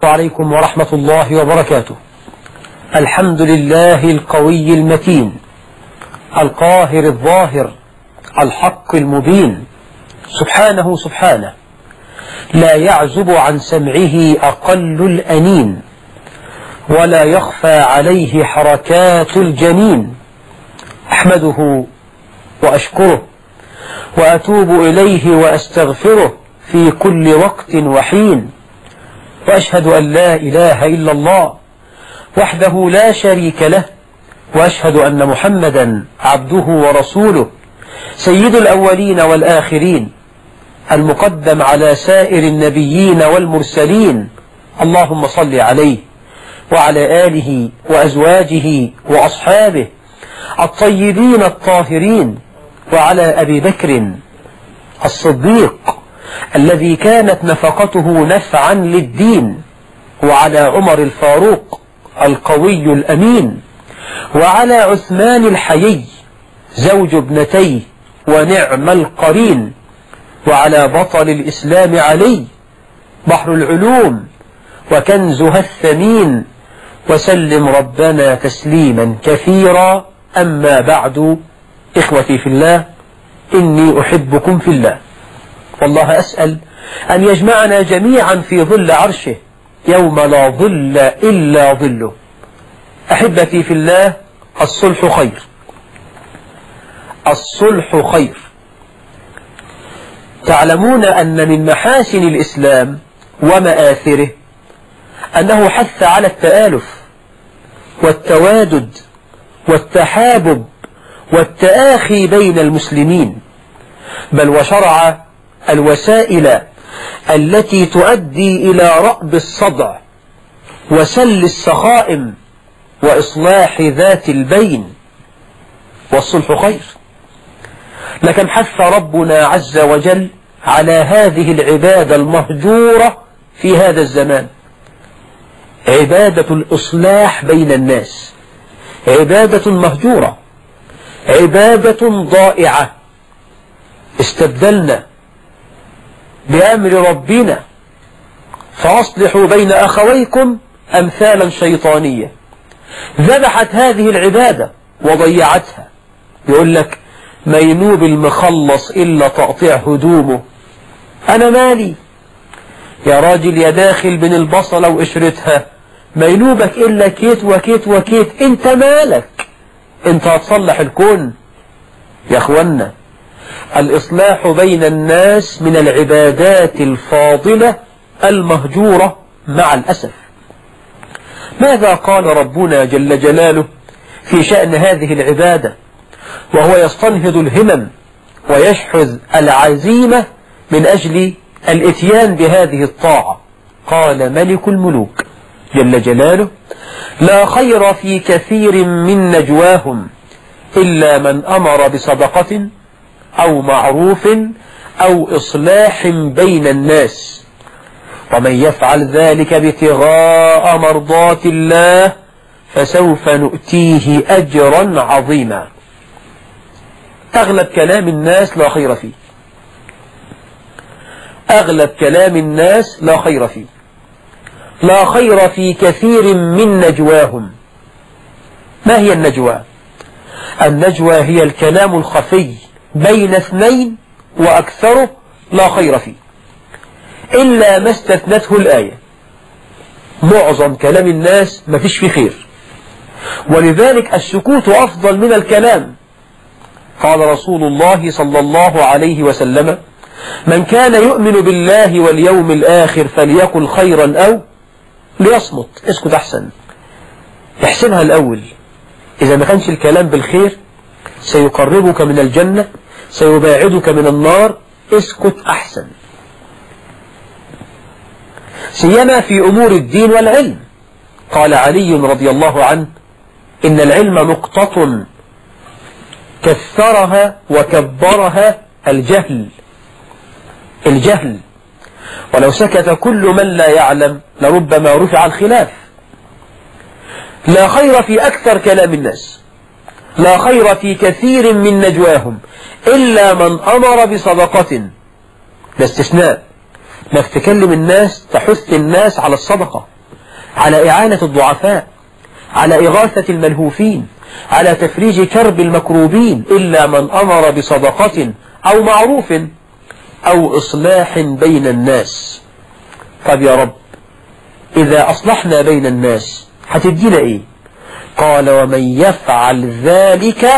عليكم ورحمة الله وبركاته الحمد لله القوي المتين القاهر الظاهر الحق المبين سبحانه سبحانه لا يعزب عن سمعه أقل الأنين ولا يخفى عليه حركات الجنين أحمده وأشكره وأتوب إليه وأستغفره في كل وقت وحين وأشهد أن لا إله إلا الله وحده لا شريك له وأشهد أن محمدا عبده ورسوله سيد الأولين والآخرين المقدم على سائر النبيين والمرسلين اللهم صل عليه وعلى آله وأزواجه وأصحابه الطيبين الطاهرين وعلى أبي بكر الصديق الذي كانت نفقته نفعا للدين وعلى عمر الفاروق القوي الأمين وعلى عثمان الحيي زوج ابنتيه ونعم القرين وعلى بطل الإسلام علي بحر العلوم وكنزها الثمين وسلم ربنا تسليما كثيرا أما بعد إخوتي في الله إني أحبكم في الله والله أسأل أن يجمعنا جميعا في ظل عرشه يوم لا ظل إلا ظله أحبتي في الله الصلح خير الصلح خير تعلمون أن من محاسن الإسلام ومآثره أنه حث على التآلف والتوادد والتحابب والتآخي بين المسلمين بل وشرع الوسائل التي تؤدي إلى رأب الصدع وسل السخائم وإصلاح ذات البين والصلح خير لكن حث ربنا عز وجل على هذه العبادة المهجورة في هذا الزمان عبادة الإصلاح بين الناس عبادة مهجورة عبادة ضائعة استبدلنا بأمر ربنا فأصلحوا بين أخويكم أمثالا شيطانية ذبحت هذه العبادة وضيعتها يقول لك ما ينوب المخلص إلا تقطيع هدومه أنا مالي يا راجل يا داخل بين البصلة وقشرتها ما ينوبك إلا كيت وكيت وكيت انت مالك انت هتصلح الكون يا اخوانا الإصلاح بين الناس من العبادات الفاضلة المهجورة مع الأسف ماذا قال ربنا جل جلاله في شأن هذه العبادة وهو يستنهض الهمم ويشحذ العزيمة من أجل الاتيان بهذه الطاعة قال ملك الملوك جل جلاله لا خير في كثير من نجواهم إلا من أمر بصدقة أو معروف أو إصلاح بين الناس ومن يفعل ذلك ابتغاء مرضات الله فسوف نؤتيه أجرا عظيما أغلب كلام الناس لا خير فيه أغلب كلام الناس لا خير فيه لا خير في كثير من نجواهم ما هي النجوى النجوى هي الكلام الخفي بين اثنين وأكثره لا خير فيه إلا ما استثنته الآية معظم كلام الناس ما فيش فيه خير ولذلك السكوت أفضل من الكلام قال رسول الله صلى الله عليه وسلم من كان يؤمن بالله واليوم الآخر فليقل خيرا أو ليصمت اسكت أحسن احسنها الأول إذا ما كانش الكلام بالخير سيقربك من الجنة سيباعدك من النار اسكت أحسن سيما في أمور الدين والعلم قال علي رضي الله عنه إن العلم نقطة كثرها وكبرها الجهل الجهل ولو سكت كل من لا يعلم لربما رفع الخلاف لا خير في أكثر كلام الناس لا خير في كثير من نجواهم إلا من أمر بصدقة ده استثناء انك تكلم الناس تحث الناس على الصدقة على إعانة الضعفاء على إغاثة الملهوفين على تفريج كرب المكروبين إلا من أمر بصدقة أو معروف أو إصلاح بين الناس طب يا رب إذا أصلحنا بين الناس هتدينا إيه قال ومن يفعل ذلك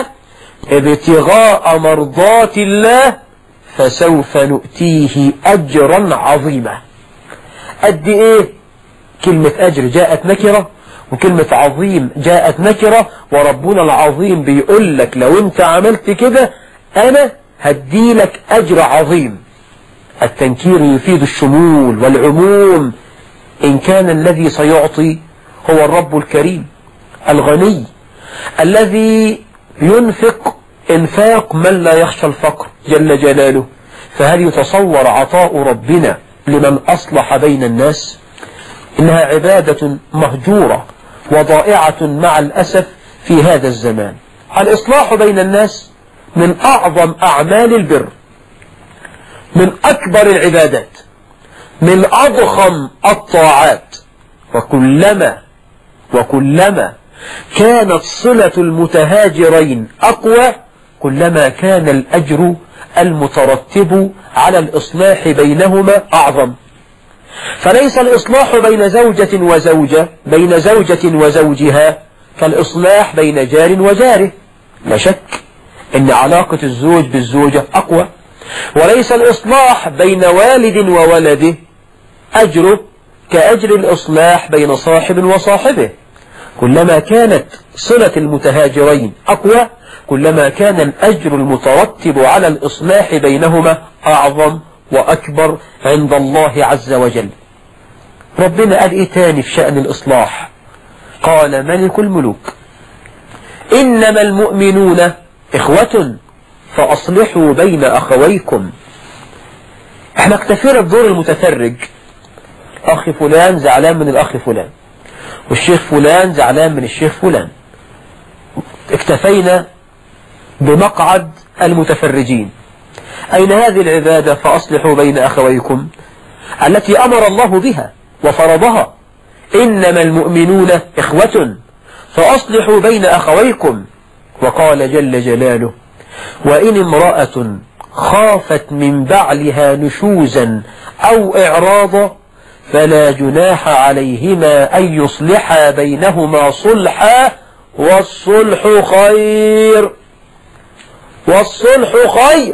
ابتغاء مرضات الله فسوف نؤتيه أجرا عظيما قد إيه كلمة أجر جاءت نكرة وكلمة عظيم جاءت نكرة وربنا العظيم بيقول لك لو انت عملت كده أنا هديلك أجر عظيم التنكير يفيد الشمول والعموم إن كان الذي سيعطي هو الرب الكريم الغني الذي ينفق انفاق من لا يخشى الفقر جل جلاله فهل يتصور عطاء ربنا لمن أصلح بين الناس إنها عبادة مهجورة وضائعة مع الأسف في هذا الزمان الإصلاح بين الناس من أعظم أعمال البر من أكبر العبادات من أضخم الطاعات وكلما وكلما كانت صلة المتهاجرين أقوى كلما كان الأجر المترتب على الإصلاح بينهما أعظم فليس الإصلاح بين زوجة وزوجة بين زوجة وزوجها كالإصلاح بين جار وجاره لا شك أن علاقة الزوج بالزوجة أقوى وليس الإصلاح بين والد وولده أجره كأجر الإصلاح بين صاحب وصاحبه كلما كانت صلة المتهاجرين أقوى كلما كان الأجر المترتب على الإصلاح بينهما أعظم وأكبر عند الله عز وجل ربنا قال إيه تاني في شأن الإصلاح قال ملك الملوك إنما المؤمنون إخوة فأصلحوا بين أخويكم احنا اكتفينا بدور المتفرج أخ فلان زعلان من الأخ فلان والشيخ فلان زعلان من الشيخ فلان اكتفينا بمقعد المتفرجين أين هذه العبادة فأصلحوا بين أخويكم التي أمر الله بها وفرضها إنما المؤمنون إخوة فأصلحوا بين أخويكم وقال جل جلاله وإن امرأة خافت من بعلها نشوزا أو إعراضا فلا جناح عليهما أن يصلحا بينهما صلحا والصلح خير والصلح خير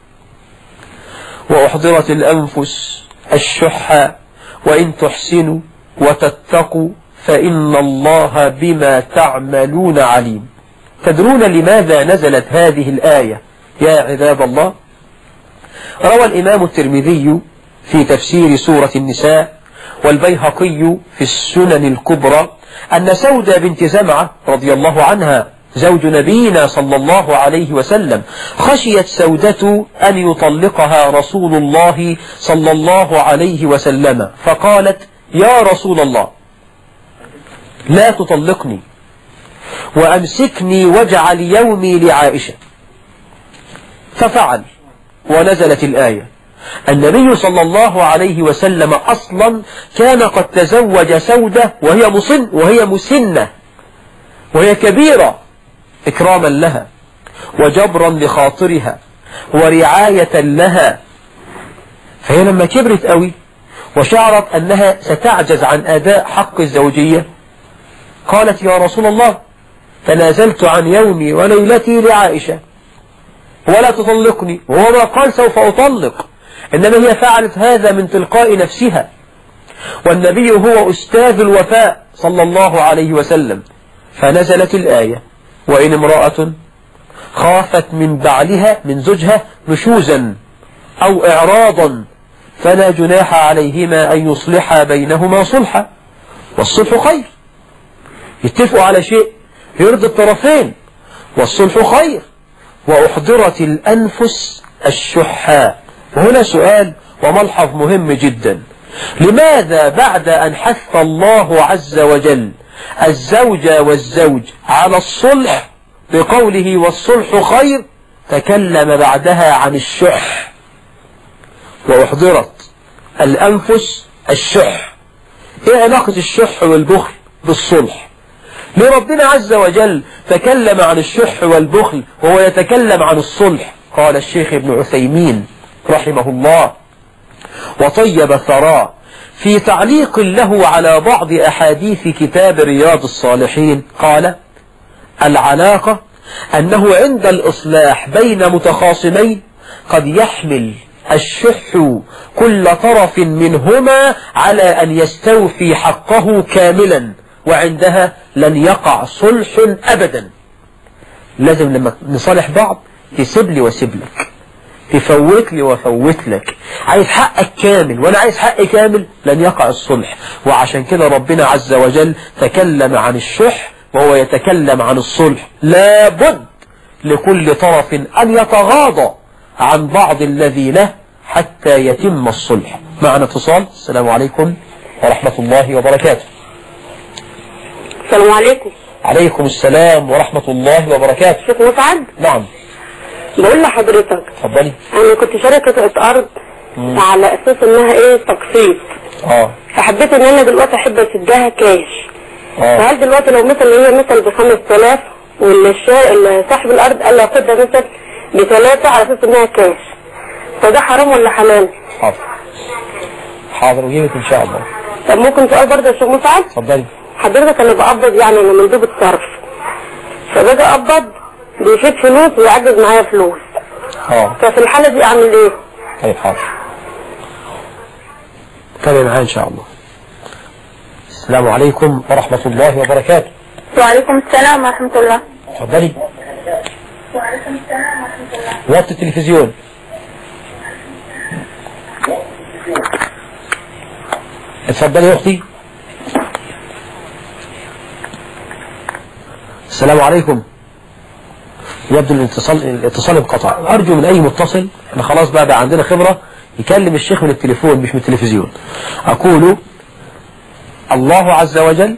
وأحضرت الأنفس الشح وإن تحسنوا وتتقوا فإن الله بما تعملون عليم تدرون لماذا نزلت هذه الآية يا عباد الله روى الإمام الترمذي في تفسير سورة النساء والبيهقي في السنن الكبرى أن سودة بنت زمعة رضي الله عنها زوج نبينا صلى الله عليه وسلم خشيت سودة أن يطلقها رسول الله صلى الله عليه وسلم فقالت يا رسول الله لا تطلقني وأمسكني واجعل يومي لعائشة ففعل ونزلت الآية النبي صلى الله عليه وسلم أصلا كان قد تزوج سودة وهي مصن وهي مسنة وهي كبيرة إكراما لها وجبرا لخاطرها ورعاية لها فهي لما كبرت قوي وشعرت أنها ستعجز عن أداء حق الزوجية قالت يا رسول الله تنازلت عن يومي وليلتي لعائشة ولا تطلقني وهو ما قال سوف أطلق إنما هي فعلت هذا من تلقاء نفسها والنبي هو أستاذ الوفاء صلى الله عليه وسلم فنزلت الآية وإن امرأة خافت من بعلها من زوجها نشوزا أو إعراضا فلا جناح عليهما أن يصلحا بينهما صلحا والصلح خير يتفقوا على شيء يرضي الطرفين والصلح خير وأحضرت الأنفس الشحاء وهنا سؤال وملحظ مهم جدا لماذا بعد أن حث الله عز وجل الزوج والزوج على الصلح بقوله والصلح خير تكلم بعدها عن الشح وأحضرت الأنفس الشح ايه علاقة الشح والبخل بالصلح ليه ربنا عز وجل تكلم عن الشح والبخل وهو يتكلم عن الصلح قال الشيخ ابن عثيمين رحمه الله وطيب ثراء في تعليق له على بعض أحاديث كتاب رياض الصالحين قال العلاقة أنه عند الإصلاح بين متخاصمين قد يحمل الشح كل طرف منهما على أن يستوفي حقه كاملا وعندها لن يقع صلح أبدا لازم لما نصالح بعض تسيب لي واسيب لك تفوت لي وفوت لك عايز حقك كامل وانا عايز حقي كامل لن يقع الصلح وعشان كده ربنا عز وجل تكلم عن الشح وهو يتكلم عن الصلح لابد لكل طرف أن يتغاضى عن بعض الذي له حتى يتم الصلح معنا اتصال السلام عليكم ورحمة الله وبركاته السلام عليكم عليكم السلام ورحمة الله وبركاته شيخ مسعد نعم بقول لحضرتك اتفضلي انا كنت شاري قطعة ارض على اساس انها ايه تقسيط اه فحبيت ان انا دلوقتي احب اسدها كاش اه فهل دلوقتي لو مثلا هي مثلا ب 5000 والشا... صاحب الارض قال لي هاخدها مثلا بثلاثة على اساس انها كاش فده حرام ولا حلال؟ حاضر حاضر وجيبك ان شاء الله طب ممكن سؤال برضه يا شيخ مسعد؟ اتفضلي حضرتك انا بقبض يعني انا مندوب الصرف فباجي اقبض بيفيد فلوس ويعجز معايا فلوس اه ففي الحالة دي اعمل ايه؟ طيب حاضر تابع معايا ان شاء الله السلام عليكم ورحمة الله وبركاته وعليكم السلام ورحمة الله اتفضلي وطي التلفزيون اتفضلي يا اختي السلام عليكم يبدو الاتصال الاتصال انقطع ارجو من اي متصل احنا خلاص بقى بقى عندنا خبرة يكلم الشيخ من التليفون مش من التلفزيون اقول الله عز وجل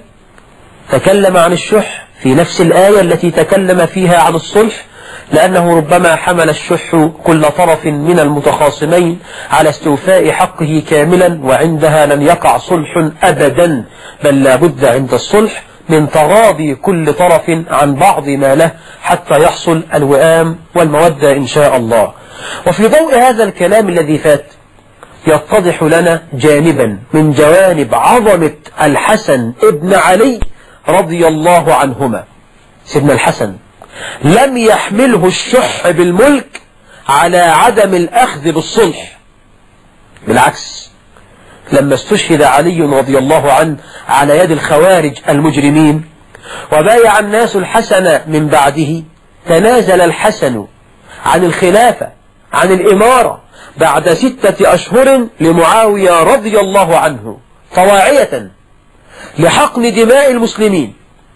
تكلم عن الشح في نفس الآية التي تكلم فيها عن الصلح لأنه ربما حمل الشح كل طرف من المتخاصمين على استوفاء حقه كاملا وعندها لن يقع صلح أبدا بل لا بد عند الصلح من تغاضي كل طرف عن بعض ما له حتى يحصل الوئام والمودة إن شاء الله وفي ضوء هذا الكلام الذي فات يتضح لنا جانبا من جوانب عظمة الحسن ابن علي رضي الله عنهما سيدنا الحسن لم يحمله الشح بالملك على عدم الأخذ بالصلح بالعكس لما استشهد علي رضي الله عنه على يد الخوارج المجرمين وبايع الناس الحسن من بعده تنازل الحسن عن الخلافة عن الإمارة بعد ستة أشهر لمعاوية رضي الله عنه طواعية لحقن دماء المسلمين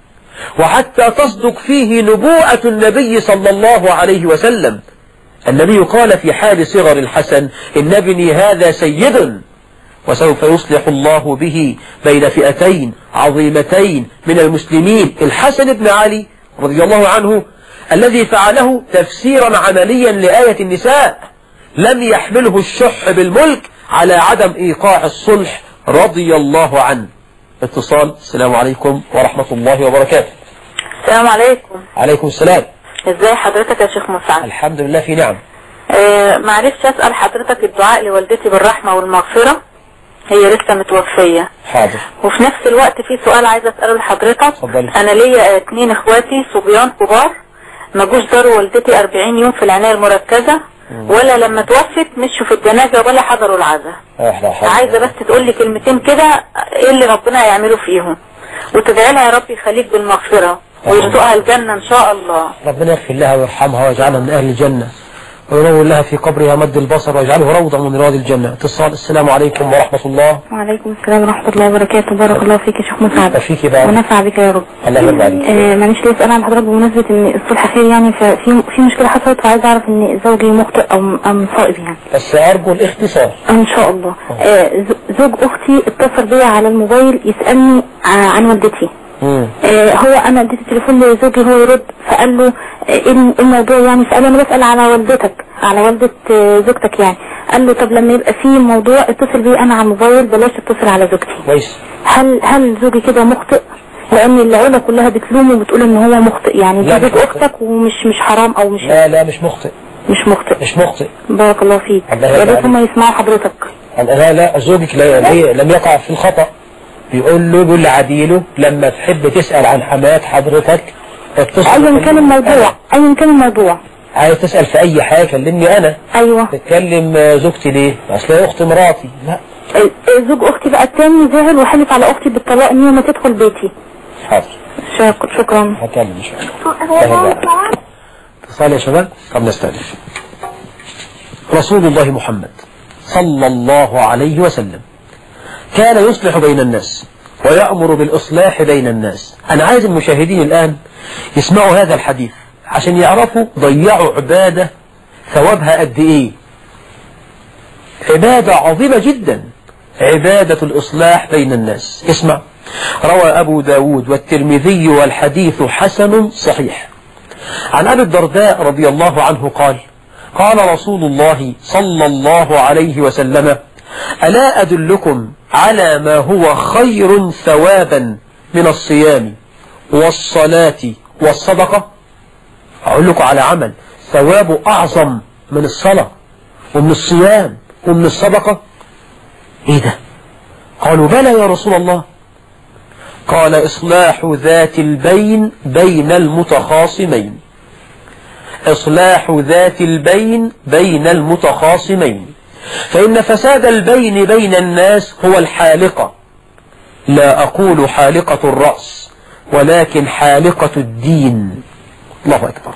وحتى تصدق فيه نبوءة النبي صلى الله عليه وسلم النبي قال في حال صغر الحسن إن ابني هذا سيد وسوف يصلح الله به بين فئتين عظيمتين من المسلمين الحسن بن علي رضي الله عنه الذي فعله تفسيرا عمليا لآية النساء لم يحمله الشح بالملك على عدم إيقاع الصلح رضي الله عنه اتصال السلام عليكم ورحمة الله وبركاته السلام عليكم عليكم السلام ازاي حضرتك يا شيخ مسعد الحمد لله في نعم آه معلش اسأل حضرتك الدعاء لوالدتي بالرحمة والمغفرة هي لسه متوفية حاضر وفي نفس الوقت في سؤال عايزة اسأله لحضرتك اتفضلي. انا ليا اتنين اخواتي صبيان كبار ما جوش زاروا والدتي 40 يوم في العناية المركزة ولا لما توفت مشوا في الجنازة ولا حضروا العزاء احنا حاضر عايزة بس تقول لي كلمتين كده ايه اللي ربنا هيعمله فيهم وتدعي لها يا رب يخليك بالمغفرة ويرزقها الجنة ان شاء الله ربنا يغفر لها ويرحمها ويجعلها من أهل الجنة وينور لها في قبرها مد البصر ويجعله روضة من رياض الجنة اتصال السلام عليكم ورحمة الله وعليكم السلام ورحمة الله وبركاته بارك الله فيك يا شيخ مسعد فيك بقى ونفع بك يا رب الله يرضى عليك آه معلش ليه اسال عن حضرتك بمناسبة ان الصلح خير يعني ففي في مشكلة حصلت وعايز اعرف ان زوجي مخطئ او ام صائب يعني بس أرجو الاختصار آه، ان شاء الله آه ز- زوج اختي اتصل بيا على الموبايل يسألني ع- عن والدتي مم. آه هو انا اديت التليفون لزوجي هو يرد فقال له آه، ايه الموضوع يعني فقال له انا بسأل على والدتك على والدة آه، زوجتك يعني قال له طب لما يبقى في موضوع اتصل بيه انا على الموبايل بلاش تتصل على زوجتي كويس هل هل زوجي كده مخطئ لان العيله كلها بتلومه وبتقول ان هو مخطئ يعني لا، دي مش زوج مخطئ. اختك ومش مش حرام او مش لا لا مش مخطئ مش مخطئ مش مخطئ بارك الله فيك الله يا ريت يبارك. هم يسمعوا حضرتك لا لا زوجك لا ليه؟ لم يقع في الخطأ بيقول له بيقول لعديله لما تحب تسأل عن حمايات حضرتك اتصل ايا كان الموضوع أنا. ايا كان الموضوع عايز تسأل في أي حاجة كلمني أنا ايوه تتكلم آه، زوجتي ليه؟ أصل هي أخت مراتي لا آه، زوج اختي بقى التاني زعل وحلف على اختي بالطلاق ان هي ما تدخل بيتي حاضر شك- شكرا هكلم إن شاء الله اتصال يا شباب طب نستأنف رسول الله محمد صلى الله عليه وسلم كان يصلح بين الناس ويأمر بالإصلاح بين الناس أنا عايز المشاهدين الآن يسمعوا هذا الحديث عشان يعرفوا ضيعوا عبادة ثوابها قد إيه عبادة عظيمة جدا عبادة الإصلاح بين الناس اسمع روى أبو داود والترمذي والحديث حسن صحيح عن أبي الدرداء رضي الله عنه قال قال رسول الله صلى الله عليه وسلم ألا أدلكم على ما هو خير ثوابا من الصيام والصلاة والصدقة أقول لكم على عمل ثوابه أعظم من الصلاة ومن الصيام ومن الصدقة إيه ده قالوا بلى يا رسول الله قال إصلاح ذات البين بين المتخاصمين إصلاح ذات البين بين المتخاصمين فإن فساد البين بين الناس هو الحالقة لا أقول حالقة الرأس ولكن حالقة الدين الله أكبر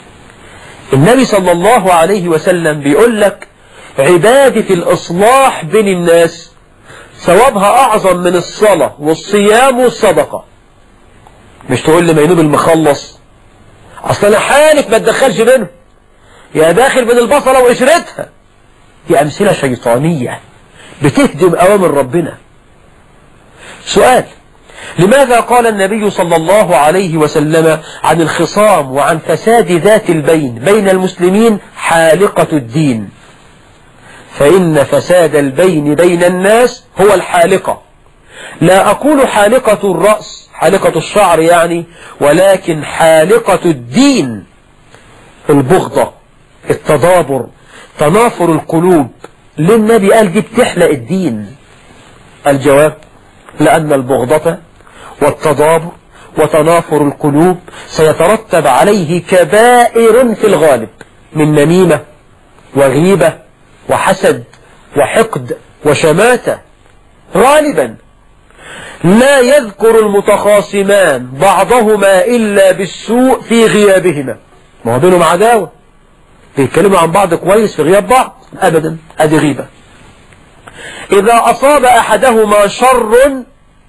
النبي صلى الله عليه وسلم بيقول لك عبادة الإصلاح بين الناس ثوابها أعظم من الصلاة والصيام والصدقة مش تقول لي مينوب المخلص أصلا أنا حالف ما تدخلش بينهم يا داخل بين البصلة وقشرتها دي أمثلة شيطانية بتهدم أوامر ربنا سؤال لماذا قال النبي صلى الله عليه وسلم عن الخصام وعن فساد ذات البين بين المسلمين حالقة الدين فإن فساد البين بين الناس هو الحالقة لا أقول حالقة الرأس حالقة الشعر يعني ولكن حالقة الدين البغضة التدابر تنافر القلوب ليه النبي قال دي بتحلق الدين الجواب لأن البغضة والتدابر وتنافر القلوب سيترتب عليه كبائر في الغالب من نميمة وغيبة وحسد وحقد وشماتة غالبا لا يذكر المتخاصمان بعضهما إلا بالسوء في غيابهما ما هو بينهم عداوة بيتكلموا عن بعض كويس في غياب بعض أبدا أدي غيبة إذا أصاب أحدهما شر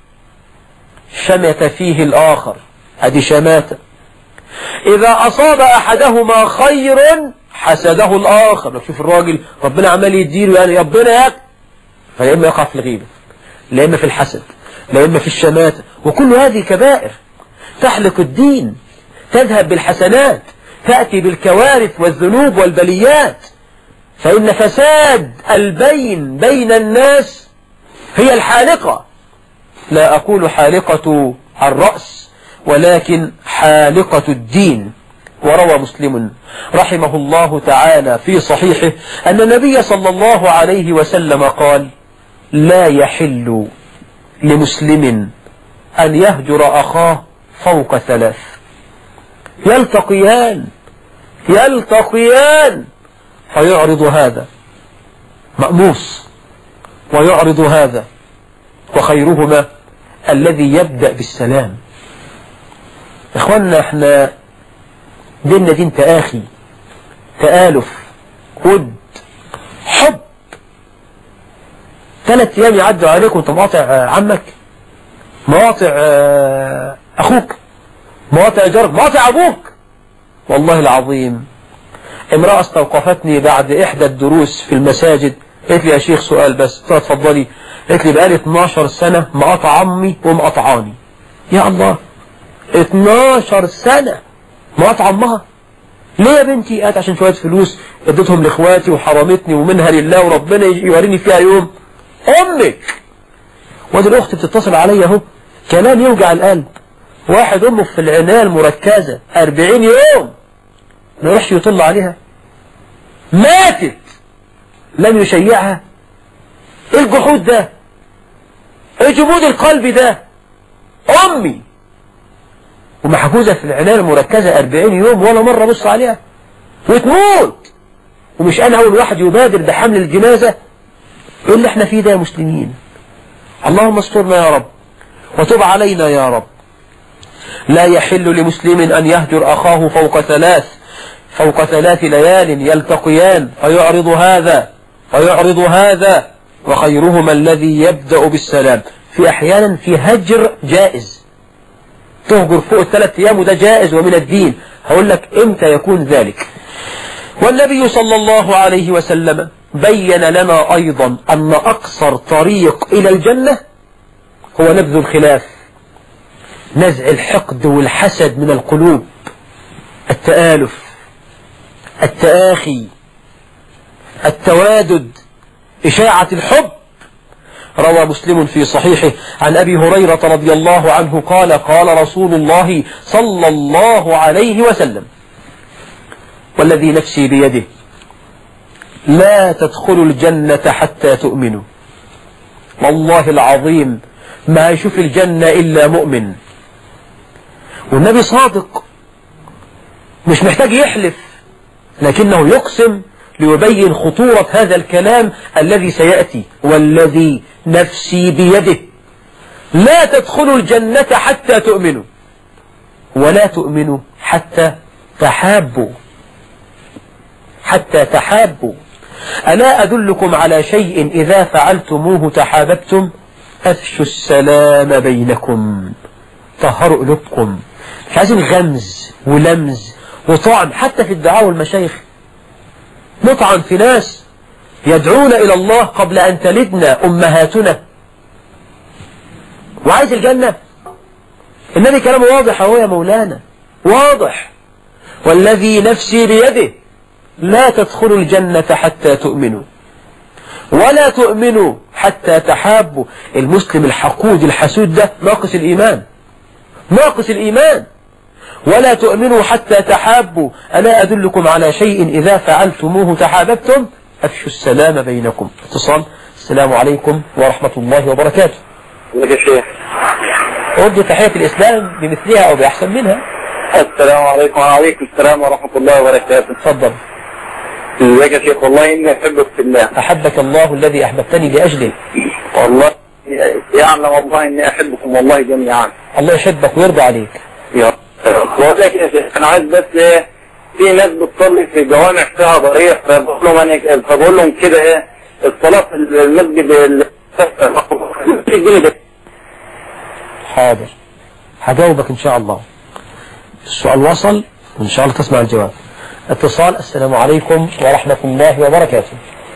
شمت فيه الآخر أدي شماتة إذا أصاب أحدهما خير حسده الآخر لو شوف الراجل ربنا عمال يديله يعني ربنا ياك فيا إما يقع في الغيبة لا إما في الحسد لا إما في الشماتة وكل هذه كبائر تحلق الدين تذهب بالحسنات تأتي بالكوارث والذنوب والبليات فإن فساد البين بين الناس هي الحالقة لا أقول حالقة الرأس ولكن حالقة الدين وروى مسلم رحمه الله تعالى في صحيحه أن النبي صلى الله عليه وسلم قال لا يحل لمسلم أن يهجر أخاه فوق ثلاث يلتقيان يلتقيان فيعرض هذا مأموس ويعرض هذا وخيرهما الذي يبدأ بالسلام إخواننا احنا ديننا دين تآخي تآلف ود حب ثلاث أيام يعدوا عليك وانت مقاطع عمك مقاطع أخوك مقاطع جارك مقاطع أبوك والله العظيم امرأة استوقفتني بعد إحدى الدروس في المساجد قالت لي يا شيخ سؤال بس اتفضلي قالت لي بقالي 12 سنة مقاطع عمي ومقاطعاني يا الله 12 سنة مرات عمها ليه يا بنتي قالت عشان شوية فلوس اديتهم لاخواتي وحرمتني ومنها لله وربنا يوريني فيها يوم امك وادي الاخت بتتصل عليا اهو كلام يوجع القلب واحد امه في العناية المركزة 40 يوم ما يروحش يطل عليها ماتت لم يشيعها ايه الجحود ده ايه جمود القلب ده امي ومحجوزة في العناية المركزة 40 يوم ولا مرة بص عليها وتموت ومش انا اول واحد يبادر بحمل الجنازة ايه اللي احنا فيه ده يا مسلمين اللهم استرنا يا رب وتب علينا يا رب لا يحل لمسلم ان يهجر اخاه فوق ثلاث فوق ثلاث ليال يلتقيان فيعرض هذا ويعرض هذا وخيرهما الذي يبدأ بالسلام في أحيانا في هجر جائز تهجر فوق الثلاث أيام وده جائز ومن الدين هقول لك إمتى يكون ذلك والنبي صلى الله عليه وسلم بين لنا أيضا أن أقصر طريق إلى الجنة هو نبذ الخلاف نزع الحقد والحسد من القلوب التآلف التآخي التوادد إشاعة الحب روى مسلم في صحيحه عن أبي هريرة رضي الله عنه قال قال رسول الله صلى الله عليه وسلم والذي نفسي بيده لا تدخلوا الجنة حتى تؤمنوا والله العظيم ما يشوف الجنة إلا مؤمن والنبي صادق مش محتاج يحلف لكنه يقسم ليبين خطورة هذا الكلام الذي سيأتي والذي نفسي بيده لا تدخلوا الجنة حتى تؤمنوا ولا تؤمنوا حتى تحابوا حتى تحابوا ألا أدلكم على شيء إذا فعلتموه تحاببتم أفشوا السلام بينكم طهروا قلوبكم مش عايزين غمز ولمز وطعن حتى في الدعاء والمشايخ نطعن في ناس يدعون إلى الله قبل أن تلدنا أمهاتنا وعايز الجنة النبي كلامه واضح هو يا مولانا واضح والذي نفسي بيده لا تدخلوا الجنة حتى تؤمنوا ولا تؤمنوا حتى تحابوا المسلم الحقود الحسود ده ناقص الإيمان ناقص الإيمان ولا تؤمنوا حتى تحابوا ألا أدلكم على شيء إذا فعلتموه تحاببتم أفشوا السلام بينكم اتصال السلام عليكم ورحمة الله وبركاته ازيك يا شيخ أرجو تحية الإسلام بمثلها أو بأحسن منها السلام عليكم وعليكم السلام ورحمة الله وبركاته تفضل ازيك يا شيخ والله اني احبك في الله أحبك الله الذي أحببتني لأجله والله يعلم الله اني احبكم والله جميعا الله يحبك ويرضى عليك يا رب. بقول لك يا شيخ انا عايز بس ايه في ناس بتصلي في جوامع فيها ضريح فبقول لهم انا فبقول لهم كده ايه الصلاة في المسجد ال- حاضر هجاوبك إن شاء الله السؤال وصل وإن شاء الله تسمع الجواب اتصال السلام عليكم ورحمة الله وبركاته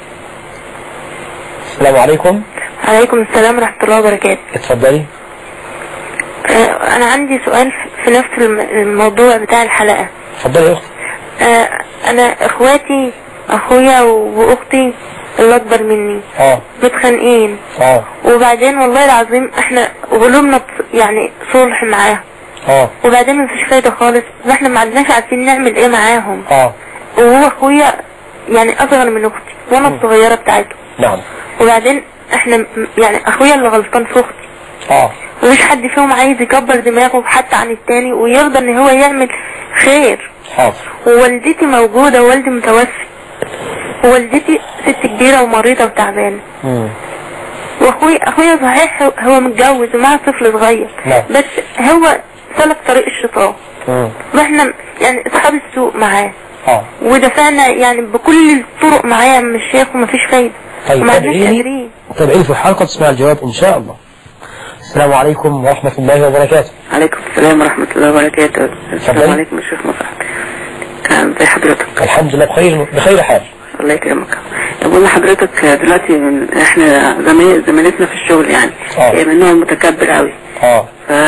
السلام عليكم عليكم السلام ورحمة الله وبركاته اتفضلي آه، أنا عندي سؤال في نفس الم- الموضوع بتاع الحلقة اتفضلي يا أختي آه، أنا إخواتي أخويا وأختي اللي أكبر مني اه متخانقين اه وبعدين والله العظيم احنا قلوبنا بت- يعني صلح معاهم اه وبعدين مفيش فايدة خالص واحنا ما عندناش عارفين نعمل ايه معاهم اه وهو اخويا يعني اصغر من اختي وانا الصغيرة بتاعته نعم وبعدين احنا م- يعني اخويا اللي غلطان في اختي اه ومش حد فيهم عايز يكبر دماغه حتى عن التاني ويرضى ان هو يعمل خير حاضر ووالدتي موجودة ووالدي متوفي ووالدتي ست كبيرة ومريضة وتعبانة مم. واخوي اخويا صحيح هو- هو متجوز ومعاه طفل صغير نعم. بس هو سلك طريق الشيطان مم. واحنا يعني اصحاب السوق معاه اه ودفعنا يعني بكل الطرق معاه يا عم الشيخ ومفيش فايدة طيب وما عدناش تابعيني قادرين تابعيني في الحلقة تسمع الجواب إن شاء الله السلام عليكم ورحمة الله وبركاته عليكم السلام ورحمة الله وبركاته اتفضلي. السلام عليكم يا شيخ مصعب كان زي حضرتك الحمد لله بخير بخير حال الله يكرمك بقول لحضرتك دلوقتي احنا زميل زميلتنا في الشغل يعني اه. هي من النوع المتكبر قوي اه فيعني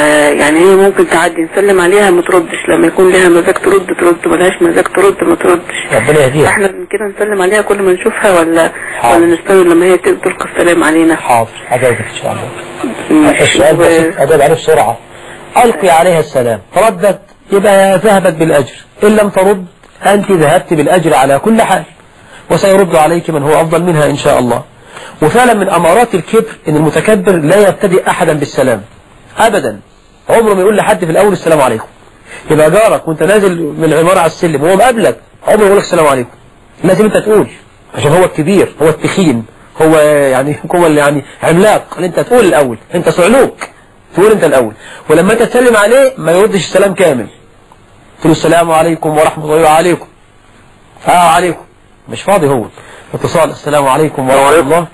يعني هي ممكن تعدي نسلم عليها ما تردش لما يكون لها مزاج ترد ترد ملهاش مزاج ترد ما تردش ربنا يهديها احنا من كده نسلم عليها كل ما نشوفها ولا حاضر. ولا نستنى لما هي تلقى السلام علينا حاضر هجاوبك ان شاء الله ماشي. السؤال و- بسيط أجاب عليه بسرعة ألقي عليها السلام ردت يبقى ذهبت بالأجر إن لم ترد أنت ذهبت بالأجر على كل حال وسيرد عليك من هو أفضل منها إن شاء الله وفعلا من أمارات الكبر إن المتكبر لا يبتدئ أحدا بالسلام أبدا عمره ما يقول لحد في الأول السلام عليكم يبقى جارك وانت نازل من العمارة على السلم وهو مقابلك عمره ما يقول لك السلام عليكم لازم انت تقول عشان هو الكبير هو التخين هو يعني هو اللي يعني عملاق اللي انت تقول الاول انت صعلوك تقول انت الاول ولما انت تسلم عليه ما يردش السلام كامل تقول له السلام عليكم ورحمة الله وعليكم اه عليكم مش فاضي هو اتصال السلام عليكم ورحمة عليكم. الله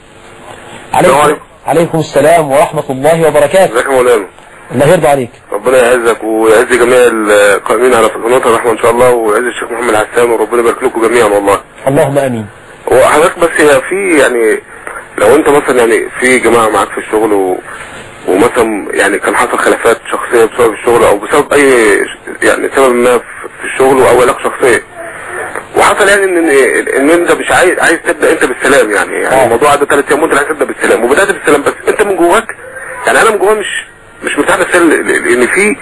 السلام عليكم عليكم. عليكم السلام ورحمة الله وبركاته ازيك يا مولانا الله يرضى عليك ربنا يعزك ويعز جميع القائمين على قناة الرحمة ان شاء الله ويعز الشيخ محمد حسان وربنا يبارك لكم جميعا والله اللهم امين وحضرتك بس هي في يعني لو انت مثلا يعني في جماعة معاك في الشغل و... ومثلا يعني كان حصل خلافات شخصية بسبب الشغل او بسبب اي يعني سبب ما في في الشغل او علاقة شخصية وحصل يعني ان ان انت مش عايز عايز تبدا انت بالسلام يعني يعني آه. الموضوع عدى ثلاث ايام وانت عايز تبدا بالسلام وبدات بالسلام بس انت من جواك يعني انا من جوايا مش مش مرتاح للسلام لان في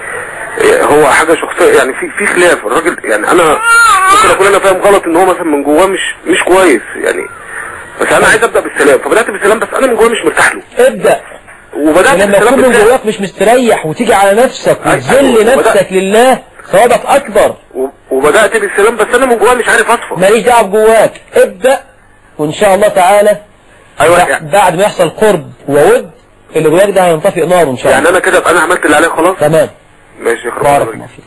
هو حاجه شخصيه يعني في في خلاف الراجل يعني انا ممكن اكون انا فاهم غلط ان هو مثلا من جواه مش مش كويس يعني بس انا عايز ابدا بالسلام فبدات بالسلام بس انا من جوايا مش مرتاح له ابدأ وبدات لما بالسلام تكون من بالسلام جواك مش مستريح وتيجي على نفسك أيوة، وتذل وبدأ- نفسك لله ثوابك اكبر و- وبدات بالسلام بس انا من جوايا مش عارف اصفى ماليش دعوه بجواك ابدأ وان شاء الله تعالى ايوه بع- يعني, بعد ما يحصل قرب وود اللي جواك ده هينطفئ نار ان شاء يعني الله انا كده ابقى انا عملت اللي عليا خلاص تمام ماشي يا بارك خلاص الله فيك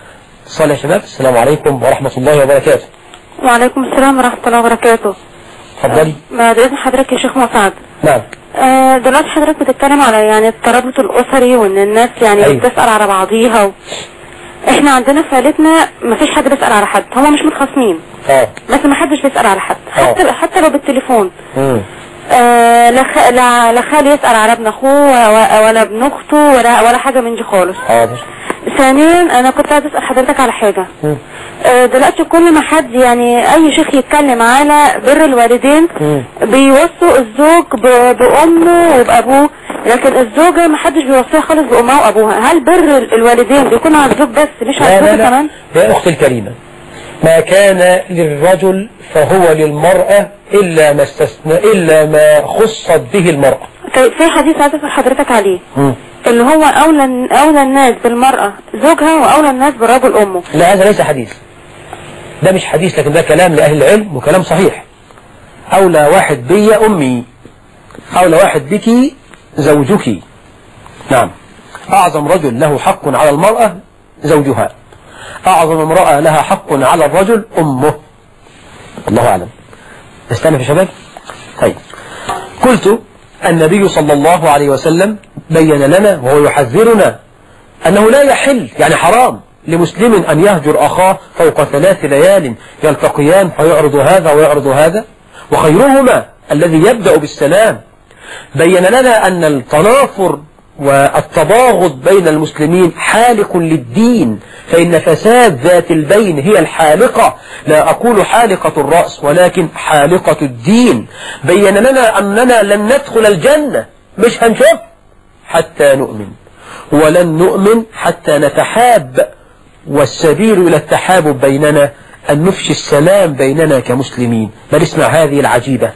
صلى يا شباب السلام عليكم ورحمة الله وبركاته وعليكم السلام ورحمة الله وبركاته اتفضلي ما بإذن حضرتك يا شيخ مسعد نعم آه، دلوقتي حضرتك بتتكلم على يعني الترابط الأسري وإن الناس يعني أيوة. بتسأل على بعضيها و... احنا عندنا في عيلتنا مفيش حد بيسأل على حد هما مش متخاصمين اه بس ما حدش بيسأل على حد حتى حتى لو بالتليفون مم. آه لا, خ... لا لا خالي يسأل على ابن اخوه ولا, ولا ابن اخته ولا ولا حاجة من دي خالص حاضر ثانيا انا كنت عايز اسال حضرتك على حاجه مم. آه، دلوقتي كل ما حد يعني اي شيخ يتكلم على بر الوالدين مم. بيوصوا الزوج ب- بامه وبابوه لكن الزوجه ما حدش بيوصيها خالص بامها وابوها هل بر الوالدين بيكون على الزوج بس مش على لا لا الزوجه لا كمان يا أختي الكريمة ما كان للرجل فهو للمرأة إلا ما استثنى إلا ما خصت به المرأة طيب في حديث عايز اسال حضرتك عليه مم. اللي هو اولى اولى الناس بالمراه زوجها واولى الناس بالرجل امه لا هذا ليس حديث ده مش حديث لكن ده كلام لأهل العلم وكلام صحيح أولى واحد بي أمي أولى واحد بك زوجك نعم أعظم رجل له حق على المرأة زوجها أعظم امرأة لها حق على الرجل أمه الله أعلم استنى في شباب طيب قلت النبي صلى الله عليه وسلم بين لنا وهو يحذرنا أنه لا يحل يعني حرام لمسلم أن يهجر أخاه فوق ثلاث ليال يلتقيان فيعرض هذا ويعرض هذا وخيرهما الذي يبدأ بالسلام بين لنا أن التنافر والتباغض بين المسلمين حالق للدين فإن فساد ذات البين هي الحالقة لا أقول حالقة الرأس ولكن حالقة الدين بين لنا أننا لن ندخل الجنة مش هنشوف حتى نؤمن ولن نؤمن حتى نتحاب والسبيل إلى التحابب بيننا أن نفشي السلام بيننا كمسلمين بل اسمع هذه العجيبة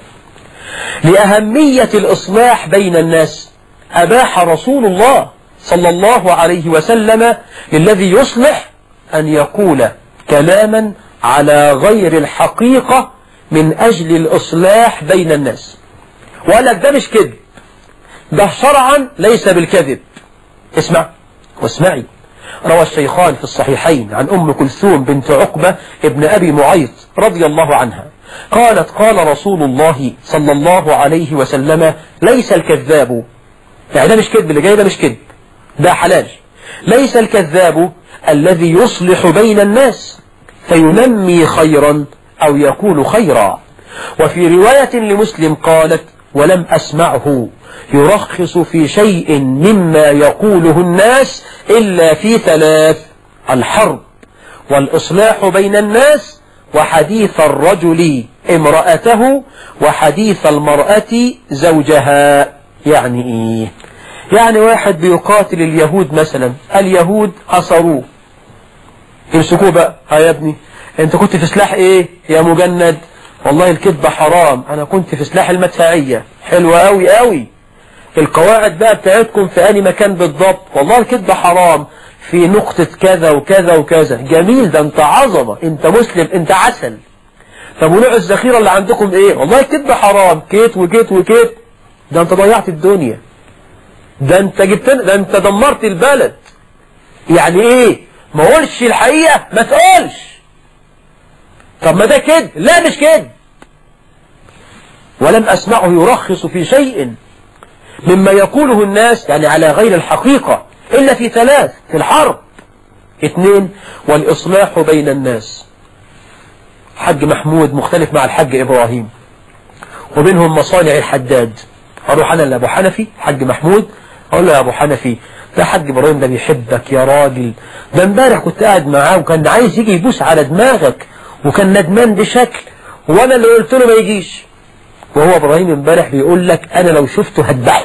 لأهمية الإصلاح بين الناس أباح رسول الله صلى الله عليه وسلم للذي يصلح أن يقول كلاما على غير الحقيقة من أجل الإصلاح بين الناس وقال لك ده مش كذب ده شرعا ليس بالكذب اسمع واسمعي روى الشيخان في الصحيحين عن أم كلثوم بنت عقبة ابن أبي معيط رضي الله عنها قالت قال رسول الله صلى الله عليه وسلم ليس الكذاب يعني ده مش كذب اللي جاي ده مش كذب ده حلال ليس الكذاب الذي يصلح بين الناس فينمي خيرا أو يقول خيرا وفي رواية لمسلم قالت ولم أسمعه يرخص في شيء مما يقوله الناس إلا في ثلاث الحرب والإصلاح بين الناس وحديث الرجل امرأته وحديث المرأة زوجها يعني إيه يعني واحد بيقاتل اليهود مثلا اليهود أصروه يمسكوه بقى ها يا ابني انت كنت في سلاح ايه يا مجند والله الكذبة حرام انا كنت في سلاح المدفعية حلوة قوي قوي القواعد بقى بتاعتكم في اني مكان بالضبط والله الكذبة حرام في نقطة كذا وكذا وكذا جميل ده انت عظمة انت مسلم انت عسل طب ونوع الذخيرة اللي عندكم ايه والله الكذبة حرام كيت وكيت وكيت ده انت ضيعت الدنيا ده انت جبت ده انت دمرت البلد يعني ايه ما قولش الحقيقة ما تقولش طب ما ده كده لا مش كده ولم أسمعه يرخص في شيء مما يقوله الناس يعني على غير الحقيقة إلا في ثلاث في الحرب اثنين والإصلاح بين الناس حج محمود مختلف مع الحج إبراهيم وبينهم مصانع الحداد أروح أنا لأبو حنفي حج محمود أقول له يا أبو حنفي ده حج إبراهيم ده بيحبك يا راجل ده امبارح كنت قاعد معاه وكان عايز يجي يبوس على دماغك وكان ندمان بشكل وأنا اللي قلت له ما يجيش وهو إبراهيم امبارح بيقول لك أنا لو شفته هتبعه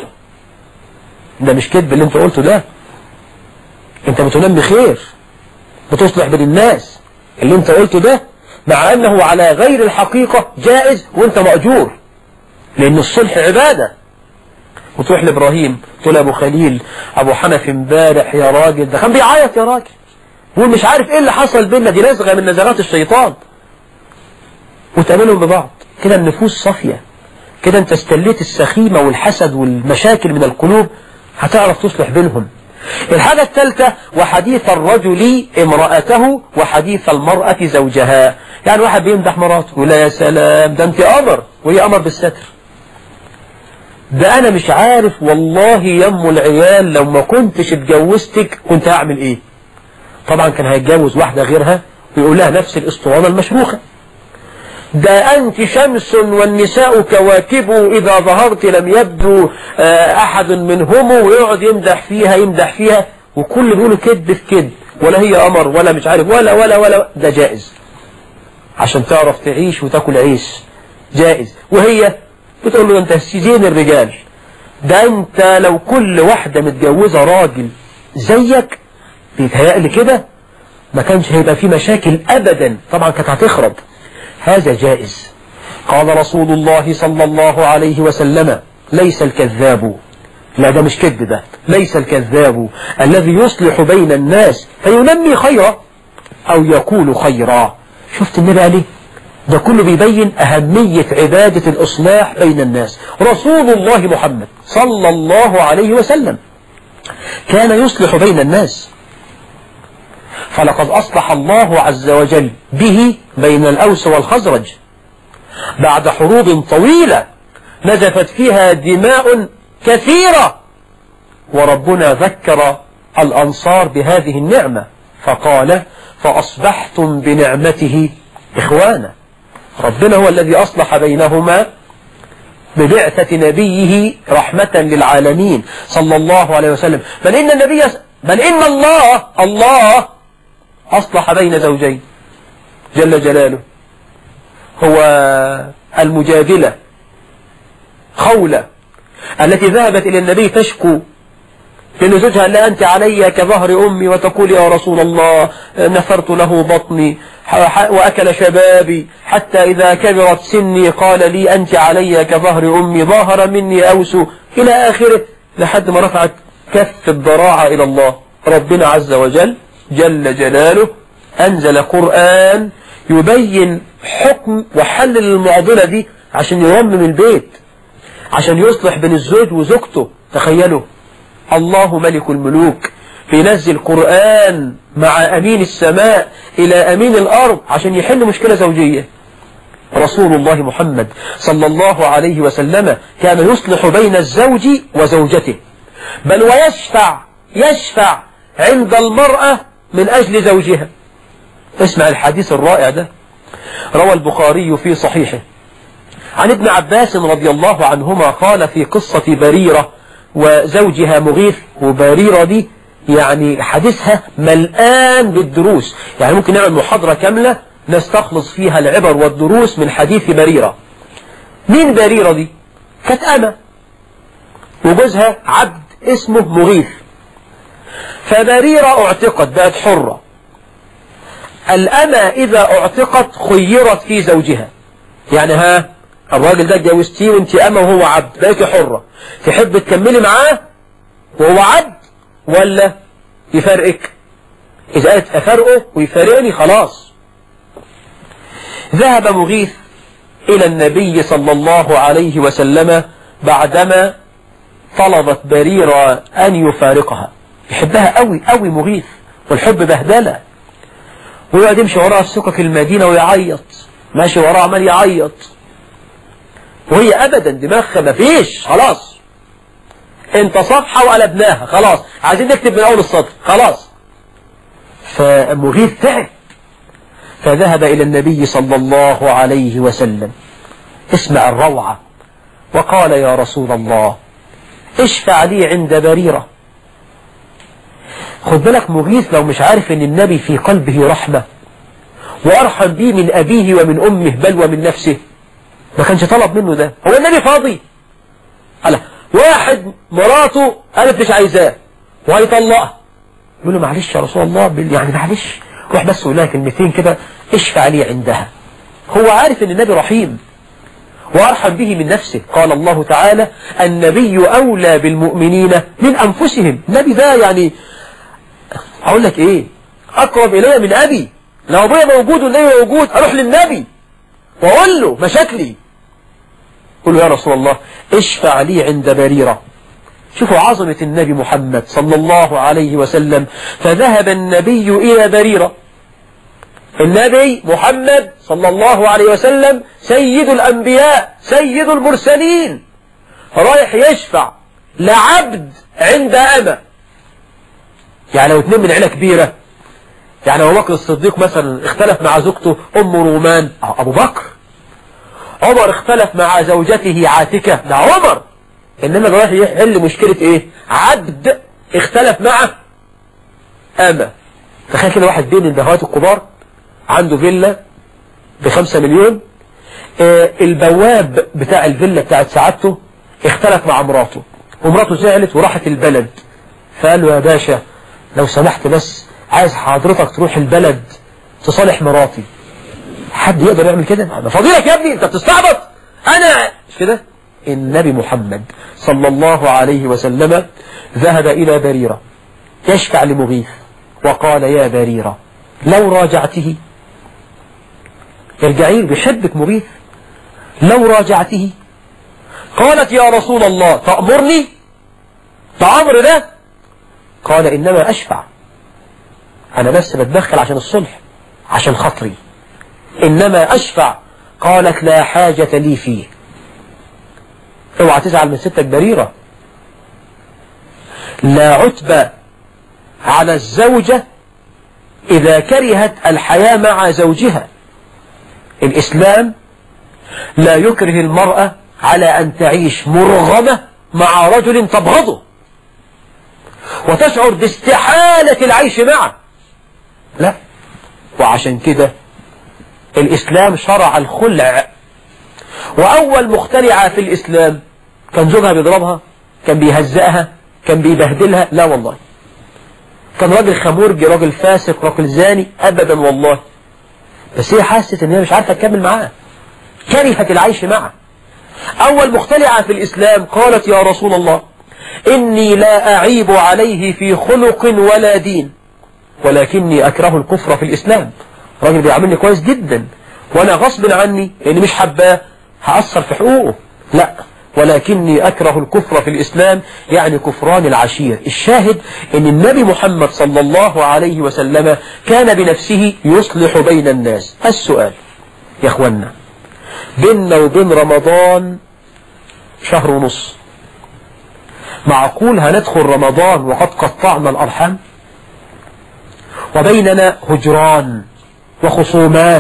ده مش كذب اللي انت قلته ده انت بتنام بخير بتصلح بين الناس اللي انت قلته ده مع انه على غير الحقيقة جائز وانت مأجور لان الصلح عبادة وتروح لابراهيم تقول ابو خليل ابو حنفي امبارح يا راجل ده كان بيعيط يا راجل هو مش عارف ايه اللي حصل بينا دي نزغة من نزغات الشيطان وتقابلهم ببعض كده النفوس صافية كده انت استليت السخيمة والحسد والمشاكل من القلوب هتعرف تصلح بينهم الحاجة الثالثة وحديث الرجل امرأته وحديث المرأة زوجها يعني واحد بيمدح مراته يقول يا سلام ده انت قمر وهي قمر بالستر ده انا مش عارف والله يم العيال لو ما كنتش اتجوزتك كنت هعمل ايه طبعا كان هيتجوز واحدة غيرها ويقول لها نفس الاسطوانة المشروخة ده أنت شمس والنساء كواكب إذا ظهرت لم يبدو أحد منهم ويقعد يمدح فيها يمدح فيها وكل بيقولوا كذب في كذب ولا هي قمر ولا مش عارف ولا ولا ولا ده جائز عشان تعرف تعيش وتاكل عيش جائز وهي بتقول له انت زين الرجال ده انت لو كل واحدة متجوزة راجل زيك بيتهيألي كده ما كانش هيبقى في مشاكل أبدا طبعا كانت هتخرب هذا جائز قال رسول الله صلى الله عليه وسلم ليس الكذاب لا ده مش كذب ده ليس الكذاب الذي يصلح بين الناس فينمي خيرا أو يقول خيرا شفت النبي عليه ده كله بيبين أهمية عبادة الإصلاح بين الناس رسول الله محمد صلى الله عليه وسلم كان يصلح بين الناس فلقد أصلح الله عز وجل به بين الأوس والخزرج بعد حروب طويلة نزفت فيها دماء كثيرة وربنا ذكر الأنصار بهذه النعمة فقال فأصبحتم بنعمته إخوانا ربنا هو الذي أصلح بينهما ببعثة نبيه رحمة للعالمين صلى الله عليه وسلم بل إن النبي بل إن الله الله أصلح بين زوجين جل جلاله هو المجادلة خولة التي ذهبت إلى النبي تشكو لأن زوجها لا أنت علي كظهر أمي وتقول يا رسول الله نثرت له بطني وأكل شبابي حتى إذا كبرت سني قال لي أنت علي كظهر أمي ظاهر مني أوس إلى آخره لحد ما رفعت كف الضراعة إلى الله ربنا عز وجل جل جلاله أنزل قرآن يبين حكم وحل المعضلة دي عشان يرمم البيت عشان يصلح بين الزوج وزوجته تخيلوا الله ملك الملوك بينزل قرآن مع أمين السماء إلى أمين الأرض عشان يحل مشكلة زوجية رسول الله محمد صلى الله عليه وسلم كان يصلح بين الزوج وزوجته بل ويشفع يشفع عند المرأة من أجل زوجها اسمع الحديث الرائع ده روى البخاري في صحيحه عن ابن عباس رضي الله عنهما قال في قصة بريرة وزوجها مغيث وبريرة دي يعني حديثها ملآن بالدروس يعني ممكن نعمل محاضرة كاملة نستخلص فيها العبر والدروس من حديث بريرة مين بريرة دي كانت أمة وجوزها عبد اسمه مغيث فبريرة اعتقت بقت حرة الأمة إذا اعتقت خيرت في زوجها يعني ها الراجل ده اتجوزتيه وانت أمة وهو عبد بقيت حرة تحب تكملي معاه وهو عبد ولا يفرقك إذا قالت أفرقه ويفرقني خلاص ذهب مغيث إلى النبي صلى الله عليه وسلم بعدما طلبت بريرة أن يفارقها يحبها قوي قوي مغيث والحب بهدلة ويقعد يمشي وراها في سكك المدينة ويعيط ماشي وراها عمال يعيط وهي أبدا دماغها مفيش خلاص انت صفحة وقلبناها خلاص عايزين نكتب من أول السطر خلاص فمغيث تعب فذهب إلى النبي صلى الله عليه وسلم اسمع الروعة وقال يا رسول الله اشفع لي عند بريرة خد بالك مغيث لو مش عارف ان النبي في قلبه رحمة وارحم به من ابيه ومن امه بل ومن نفسه ما كانش طلب منه ده هو النبي فاضي قال واحد مراته قالت مش عايزاه وهيطلقها يقول له معلش يا رسول الله بال- يعني معلش روح بس قول لها كلمتين كده اشفع لي عندها هو عارف ان النبي رحيم وارحم به من نفسه قال الله تعالى النبي اولى بالمؤمنين من انفسهم النبي ده يعني اقول لك ايه اقرب الي من ابي لو ابويا موجود والنبي موجود اروح للنبي واقول له مشاكلي قل له يا رسول الله اشفع لي عند بريرة شوفوا عظمة النبي محمد صلى الله عليه وسلم فذهب النبي إلى بريرة النبي محمد صلى الله عليه وسلم سيد الأنبياء سيد المرسلين رايح يشفع لعبد عند أمة يعني لو اتنين من عيلة كبيرة يعني أبو بكر الصديق مثلا اختلف مع زوجته أم رومان أبو بكر عمر اختلف مع زوجته عاتكة ده عمر إنما رايح يحل مشكلة إيه عبد اختلف مع أمة تخيل كده واحد بين البهوات الكبار عنده فيلا بخمسة مليون آه البواب بتاع الفيلا بتاعت سعادته اختلف مع مراته ومراته زعلت وراحت البلد فقال له يا باشا لو سمحت بس عايز حضرتك تروح البلد تصالح مراتي حد يقدر يعمل كده ما فضيلك يا ابني انت بتستعبط انا مش كده النبي محمد صلى الله عليه وسلم ذهب الى بريرة يشفع لمغيث وقال يا بريرة لو راجعته ارجعي له بيحبك مغيث لو راجعته قالت يا رسول الله تأمرني تأمر ده قال إنما أشفع أنا بس بتدخل عشان الصلح عشان خاطري إنما أشفع قالت لا حاجة لي فيه اوعى تزعل من ستك بريرة لا عتبة على الزوجة إذا كرهت الحياة مع زوجها الإسلام لا يكره المرأة على أن تعيش مرغمة مع رجل تبغضه وتشعر باستحالة العيش معه لا وعشان كده الإسلام شرع الخلع وأول مخترعة في الإسلام كان زوجها بيضربها كان بيهزئها كان بيبهدلها لا والله كان راجل خمورجي راجل فاسق راجل زاني أبدا والله بس هي حست ان هي مش عارفة تكمل معاه كرهت العيش معه أول مختلعة في الإسلام قالت يا رسول الله إني لا أعيب عليه في خلق ولا دين ولكني أكره الكفر في الإسلام راجل بيعاملني كويس جدا وأنا غصب عني لأني مش حباه هأثر في حقوقه لا ولكني أكره الكفر في الإسلام يعني كفران العشير الشاهد أن النبي محمد صلى الله عليه وسلم كان بنفسه يصلح بين الناس السؤال يا أخوانا بيننا وبين رمضان شهر ونص معقول هندخل رمضان وقد قطعنا الأرحام وبيننا هجران وخصومات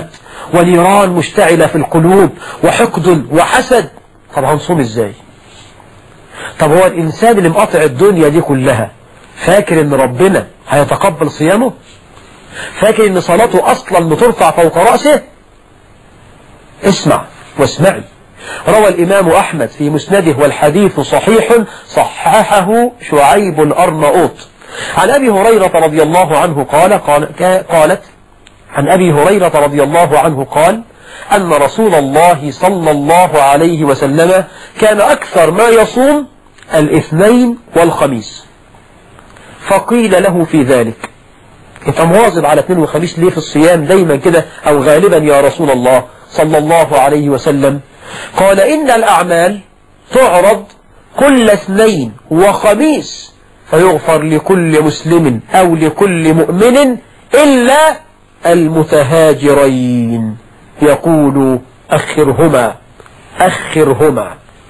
ونيران مشتعلة في القلوب وحقد وحسد طب هنصوم ازاي طب هو الإنسان اللي مقاطع الدنيا دي كلها فاكر ان ربنا هيتقبل صيامه فاكر ان صلاته اصلا بترفع فوق رأسه اسمع واسمعي روى الإمام أحمد في مسنده والحديث صحيح صححه شعيب الأرناؤوط عن أبي هريرة رضي الله عنه قال, قال قالت عن أبي هريرة رضي الله عنه قال أن رسول الله صلى الله عليه وسلم كان أكثر ما يصوم الاثنين والخميس فقيل له في ذلك انت مواظب على اثنين وخميس ليه في الصيام دايما كده او غالبا يا رسول الله صلى الله عليه وسلم قال ان الاعمال تعرض كل اثنين وخميس فيغفر لكل مسلم او لكل مؤمن الا المتهاجرين يقول اخرهما اخرهما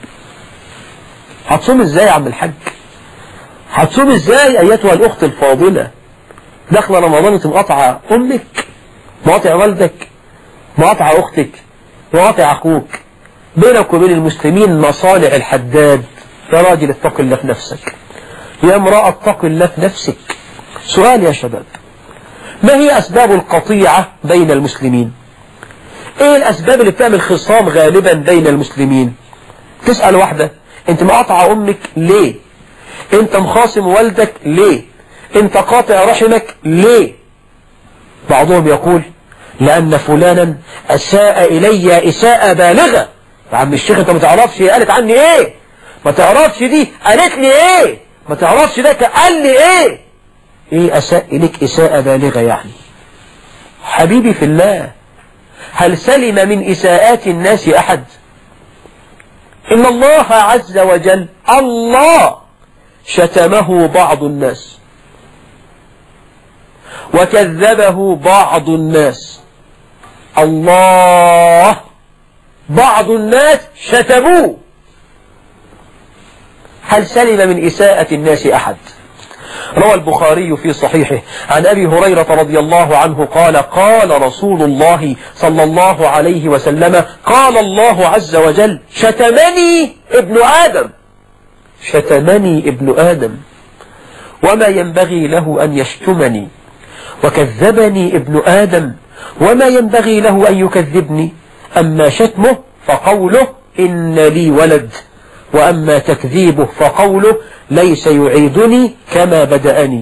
هتصوم ازاي يا عم الحاج هتصوم ازاي ايتها الاخت الفاضلة داخله رمضان انت مقاطعه امك مقاطع والدك مقاطع اختك مقاطع اخوك بينك وبين المسلمين مصالح الحداد يا راجل اتق الله في نفسك يا امرأة اتق الله في نفسك سؤال يا شباب ما هي اسباب القطيعة بين المسلمين ايه الاسباب اللي بتعمل خصام غالبا بين المسلمين تسأل واحدة انت مقاطعة امك ليه انت مخاصم والدك ليه انت قاطع رحمك ليه بعضهم يقول لان فلانا اساء الي اساءة بالغة يا عم الشيخ انت ما تعرفش هي قالت عني ايه ما تعرفش دي قالت لي ايه ما تعرفش ده قال لي ايه ايه اساء اليك اساءة بالغة يعني حبيبي في الله هل سلم من اساءات الناس احد ان الله عز وجل الله شتمه بعض الناس وكذبه بعض الناس الله بعض الناس شتموه هل سلم من إساءة الناس أحد روى البخاري في صحيحه عن أبي هريرة رضي الله عنه قال قال رسول الله صلى الله عليه وسلم قال الله عز وجل شتمني ابن آدم شتمني ابن آدم وما ينبغي له أن يشتمني وكذبني ابن آدم وما ينبغي له أن يكذبني أما شتمه فقوله إن لي ولد وأما تكذيبه فقوله ليس يعيدني كما بدأني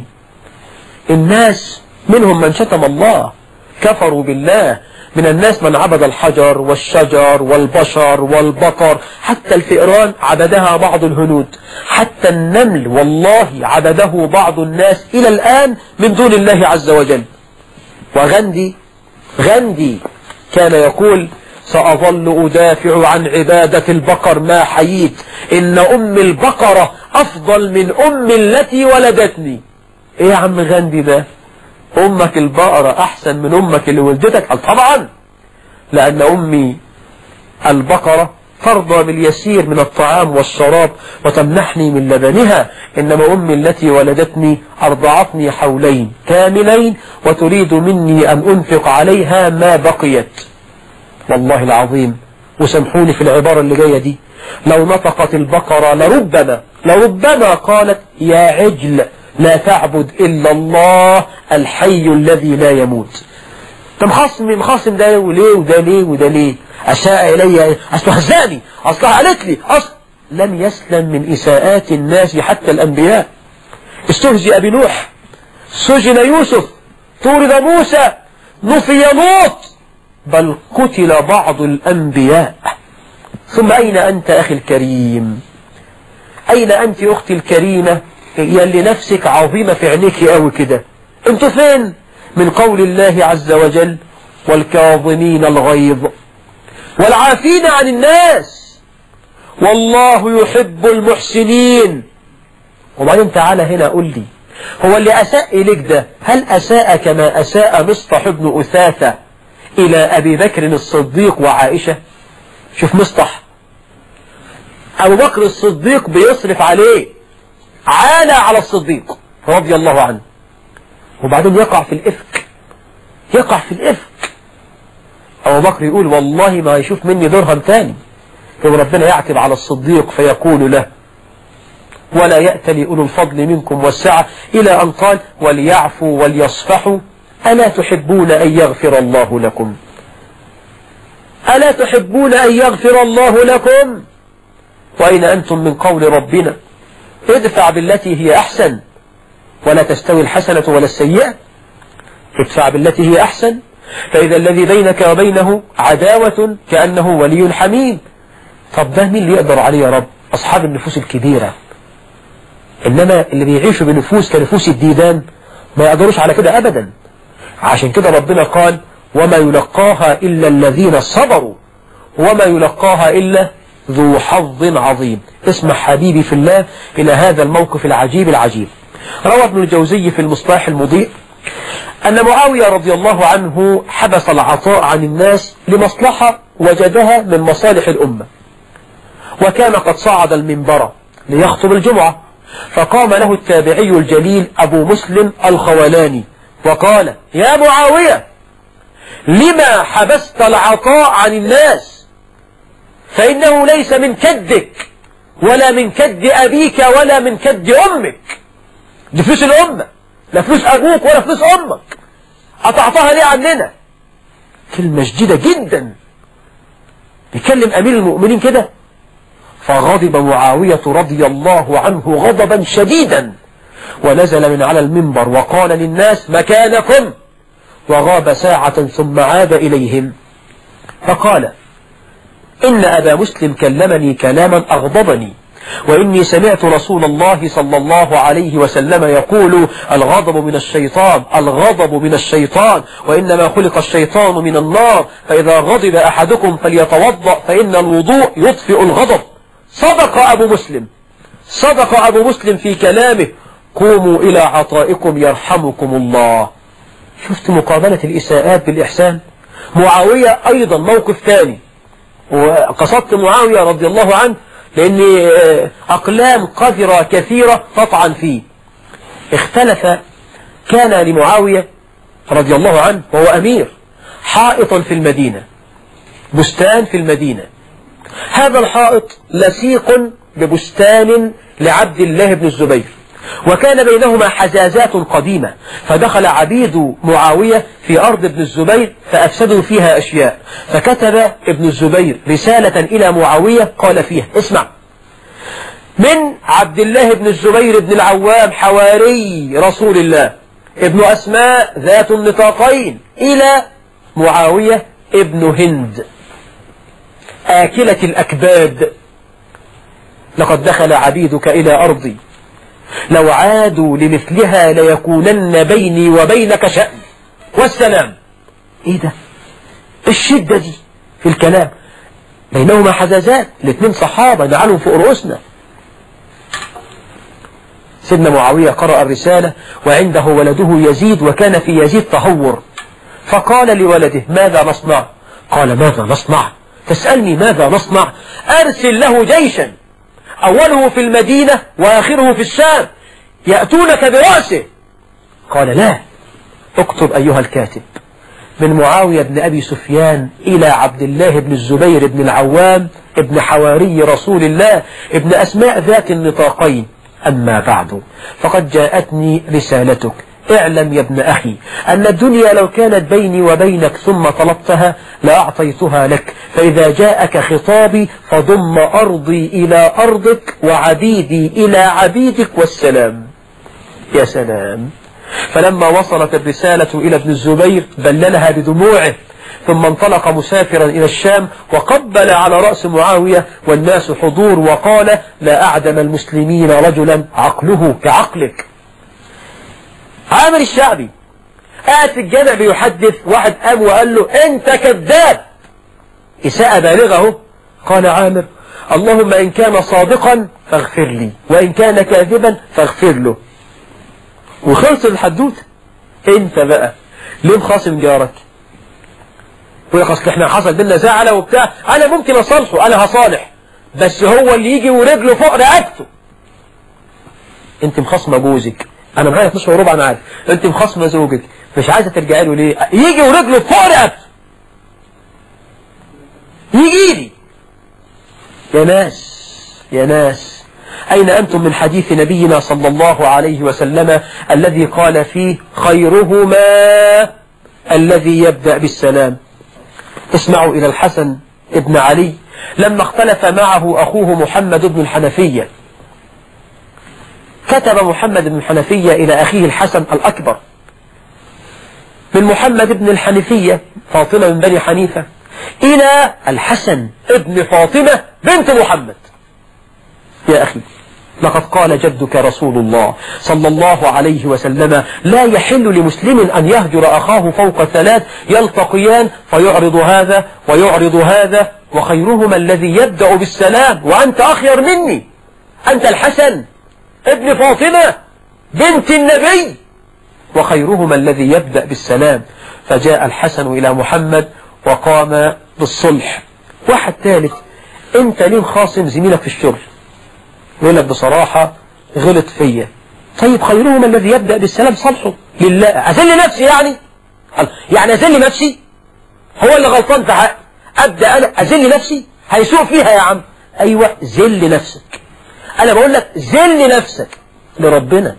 الناس منهم من شتم الله كفروا بالله من الناس من عبد الحجر والشجر والبشر والبقر حتى الفئران عبدها بعض الهنود حتى النمل والله عبده بعض الناس إلى الآن من دون الله عز وجل وغندي غندي كان يقول سأظل أدافع عن عبادة البقر ما حييت إن أم البقرة أفضل من أم التي ولدتني إيه يا عم غندي ده أمك البقرة أحسن من أمك اللي ولدتك قال طبعا لأن أمي البقرة ترضى باليسير من الطعام والشراب وتمنحني من لبنها إنما أمي التي ولدتني أرضعتني حولين كاملين وتريد مني أن أنفق عليها ما بقيت والله العظيم وسامحوني في العبارة اللي جاية دي لو نطقت البقرة لربما لربما قالت يا عجل لا تعبد إلا الله الحي الذي لا يموت انت مخاصم مخاصم ده وليه وده ليه وده ليه أساء إلي أستهزاني أصلها قالت لي أصل لم يسلم من إساءات الناس حتى الأنبياء استهزئ بنوح سجن يوسف طورد موسى نفي لوط بل قتل بعض الأنبياء ثم أين أنت أخي الكريم أين أنت أختي الكريمة يلي نفسك عظيمة في عينيك قوي كده انتوا فين من قول الله عز وجل والكاظمين الغيظ والعافين عن الناس والله يحب المحسنين وبعدين تعالى هنا قول لي هو اللي أساء إليك ده هل أساء كما أساء مصطح بن أثاثة إلى أبي بكر الصديق وعائشة شوف مصطح أبو بكر الصديق بيصرف عليه عانى على الصديق رضي الله عنه وبعدين يقع في الإفك يقع في الإفك أبو بكر يقول والله ما يشوف مني درهم تاني يوم ربنا يعتب على الصديق فيقول له ولا يأتلي أولو الفضل منكم والسعة إلى أن قال وليعفوا وليصفحوا ألا تحبون أن يغفر الله لكم ألا تحبون أن يغفر الله لكم وأين أنتم من قول ربنا ادفع بالتي هي أحسن ولا تستوي الحسنة ولا السيئة ادفع بالتي هي أحسن فإذا الذي بينك وبينه عداوة كأنه ولي حميم طب ده مين اللي يقدر عليه يا رب أصحاب النفوس الكبيرة إنما اللي بيعيشوا بنفوس كنفوس الديدان ما يقدروش على كده أبدا عشان كده ربنا قال وما يلقاها إلا الذين صبروا وما يلقاها إلا ذو حظ عظيم اسمع حبيبي في الله إلى هذا الموقف العجيب العجيب روى ابن الجوزي في المصباح المضيء أن معاوية رضي الله عنه حبس العطاء عن الناس لمصلحة وجدها من مصالح الأمة وكان قد صعد المنبر ليخطب الجمعة فقام له التابعي الجليل أبو مسلم الخولاني وقال يا معاوية لما حبست العطاء عن الناس فإنه ليس من كدك ولا من كد أبيك ولا من كد أمك دي فلوس الأمة لا فلوس أبوك ولا فلوس أمك قطعتها ليه عننا كلمة شديدة جدا بيكلم أمير المؤمنين كده فغضب معاوية رضي الله عنه غضبا شديدا ونزل من على المنبر وقال للناس مكانكم وغاب ساعة ثم عاد إليهم فقال إن أبا مسلم كلمني كلاما أغضبني وإني سمعت رسول الله صلى الله عليه وسلم يقول الغضب من الشيطان الغضب من الشيطان وإنما خلق الشيطان من النار فإذا غضب أحدكم فليتوضأ فإن الوضوء يطفئ الغضب صدق أبو مسلم صدق أبو مسلم في كلامه قوموا إلى عطائكم يرحمكم الله شفت مقابلة الإساءات بالإحسان معاوية أيضا موقف ثاني وقصدت معاوية رضي الله عنه لأن أقلام قذرة كثيرة تطعن فيه اختلف كان لمعاوية رضي الله عنه وهو أمير حائطا في المدينة بستان في المدينة هذا الحائط لسيق ببستان لعبد الله بن الزبير وكان بينهما حزازات قديمة فدخل عبيد معاوية في أرض ابن الزبير فأفسدوا فيها أشياء فكتب ابن الزبير رسالة إلى معاوية قال فيها اسمع من عبد الله بن الزبير بن العوام حواري رسول الله ابن أسماء ذات النطاقين إلى معاوية ابن هند آكلة الأكباد لقد دخل عبيدك إلى أرضي لو عادوا لمثلها ليكونن بيني وبينك شأن والسلام ايه ده الشدة دي في الكلام بينهما حزازات الاثنين صحابة نعلم فوق رؤوسنا سيدنا معاوية قرأ الرسالة وعنده ولده يزيد وكان في يزيد تهور فقال لولده ماذا نصنع قال ماذا نصنع تسألني ماذا نصنع أرسل له جيشا أوله في المدينة وآخره في الشام يأتونك برأسه قال لا اكتب أيها الكاتب من معاوية بن أبي سفيان إلى عبد الله بن الزبير بن العوام ابن حواري رسول الله ابن أسماء ذات النطاقين أما بعد فقد جاءتني رسالتك اعلم يا ابن أخي أن الدنيا لو كانت بيني وبينك ثم طلبتها لأعطيتها لك فإذا جاءك خطابي فضم أرضي إلى أرضك وعبيدي إلى عبيدك والسلام يا سلام فلما وصلت الرسالة إلى ابن الزبير بللها بدموعه ثم انطلق مسافرا إلى الشام وقبل على رأس معاوية والناس حضور وقال لا أعدم المسلمين رجلا عقله كعقلك عامر الشعبي قاعد في الجامع بيحدث واحد قام وقال له انت كذاب إساءة بالغة قال عامر اللهم إن كان صادقا فاغفر لي وإن كان كاذبا فاغفر له وخلص الحدوث انت بقى ليه مخاصم جارك يقول لك اصل احنا حصل بينا زعله وبتاع انا ممكن اصالحه انا هصالح بس هو اللي يجي ورجله فوق رقبته انت مخاصمه جوزك انا معايا 12 وربع انا عارف انت مخاصمه زوجك مش عايزه ترجعي له ليه يجي ورجله فوق رقبته يجي لي يا ناس يا ناس أين أنتم من حديث نبينا صلى الله عليه وسلم الذي قال فيه خيرهما الذي يبدأ بالسلام اسمعوا إلى الحسن ابن علي لما اختلف معه أخوه محمد بن الحنفية كتب محمد بن الحنفية إلى أخيه الحسن الأكبر من محمد بن الحنفية فاطمة من بني حنيفة إلى الحسن ابن فاطمة بنت محمد يا أخي لقد قال جدك رسول الله صلى الله عليه وسلم لا يحل لمسلم أن يهجر أخاه فوق ثلاث يلتقيان فيعرض هذا ويعرض هذا وخيرهما الذي يبدأ بالسلام وأنت أخير مني أنت الحسن ابن فاطمة بنت النبي وخيرهما الذي يبدأ بالسلام فجاء الحسن إلى محمد وقام بالصلح واحد ثالث انت ليه خاصم زميلك في الشغل يقول لك بصراحة غلط فيا طيب خيرهما الذي يبدأ بالسلام صلحه لله أذل نفسي يعني يعني أذل نفسي هو اللي غلطان في حقي أبدأ أنا أذل نفسي هيسوء فيها يا عم أيوة ذل نفسك أنا بقول لك ذل نفسك لربنا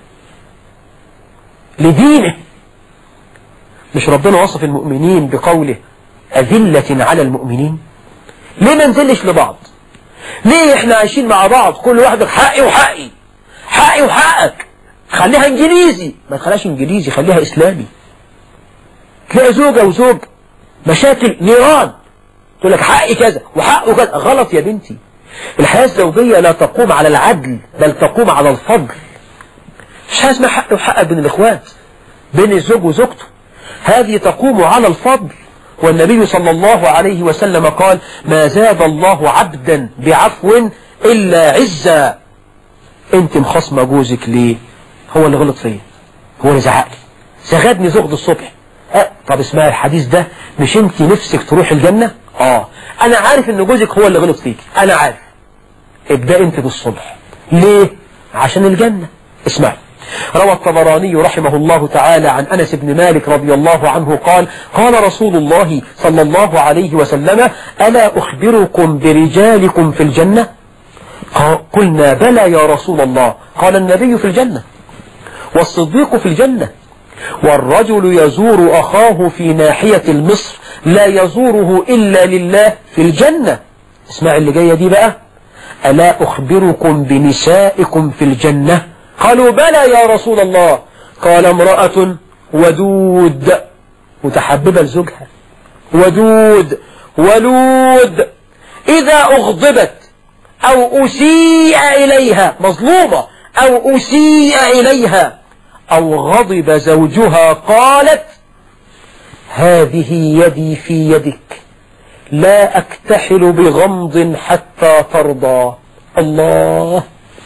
لدينه مش ربنا وصف المؤمنين بقوله أذلة على المؤمنين ليه ما نزلش لبعض ليه احنا عايشين مع بعض كل واحد حقي وحقي حقي وحقك خليها انجليزي ما تخليهاش انجليزي خليها اسلامي تلاقي زوجة وزوج مشاكل نيران تقول لك حقي كذا وحقه كذا غلط يا بنتي الحياة الزوجية لا تقوم على العدل بل تقوم على الفضل مش حاجة اسمها حق وحق بين الاخوات بين الزوج وزوجته هذه تقوم على الفضل والنبي صلى الله عليه وسلم قال ما زاد الله عبدا بعفو إلا عزا انت مخصمة جوزك ليه هو اللي غلط فيا هو اللي زعق لي زغدني زغد الصبح أه طب اسمعي الحديث ده مش انت نفسك تروح الجنة اه انا عارف ان جوزك هو اللي غلط فيك انا عارف ابدأ انت بالصلح ليه عشان الجنة اسمعي روى الطبراني رحمه الله تعالى عن أنس بن مالك رضي الله عنه قال قال رسول الله صلى الله عليه وسلم ألا أخبركم برجالكم في الجنة قلنا بلى يا رسول الله قال النبي في الجنة والصديق في الجنة والرجل يزور أخاه في ناحية المصر لا يزوره إلا لله في الجنة اسمع اللي جاية دي بقى ألا أخبركم بنسائكم في الجنة قالوا بلى يا رسول الله قال امرأة ودود متحببة لزوجها ودود ولود إذا أغضبت أو أسيء إليها مظلومة أو أسيء إليها أو غضب زوجها قالت هذه يدي في يدك لا أكتحل بغمض حتى ترضى الله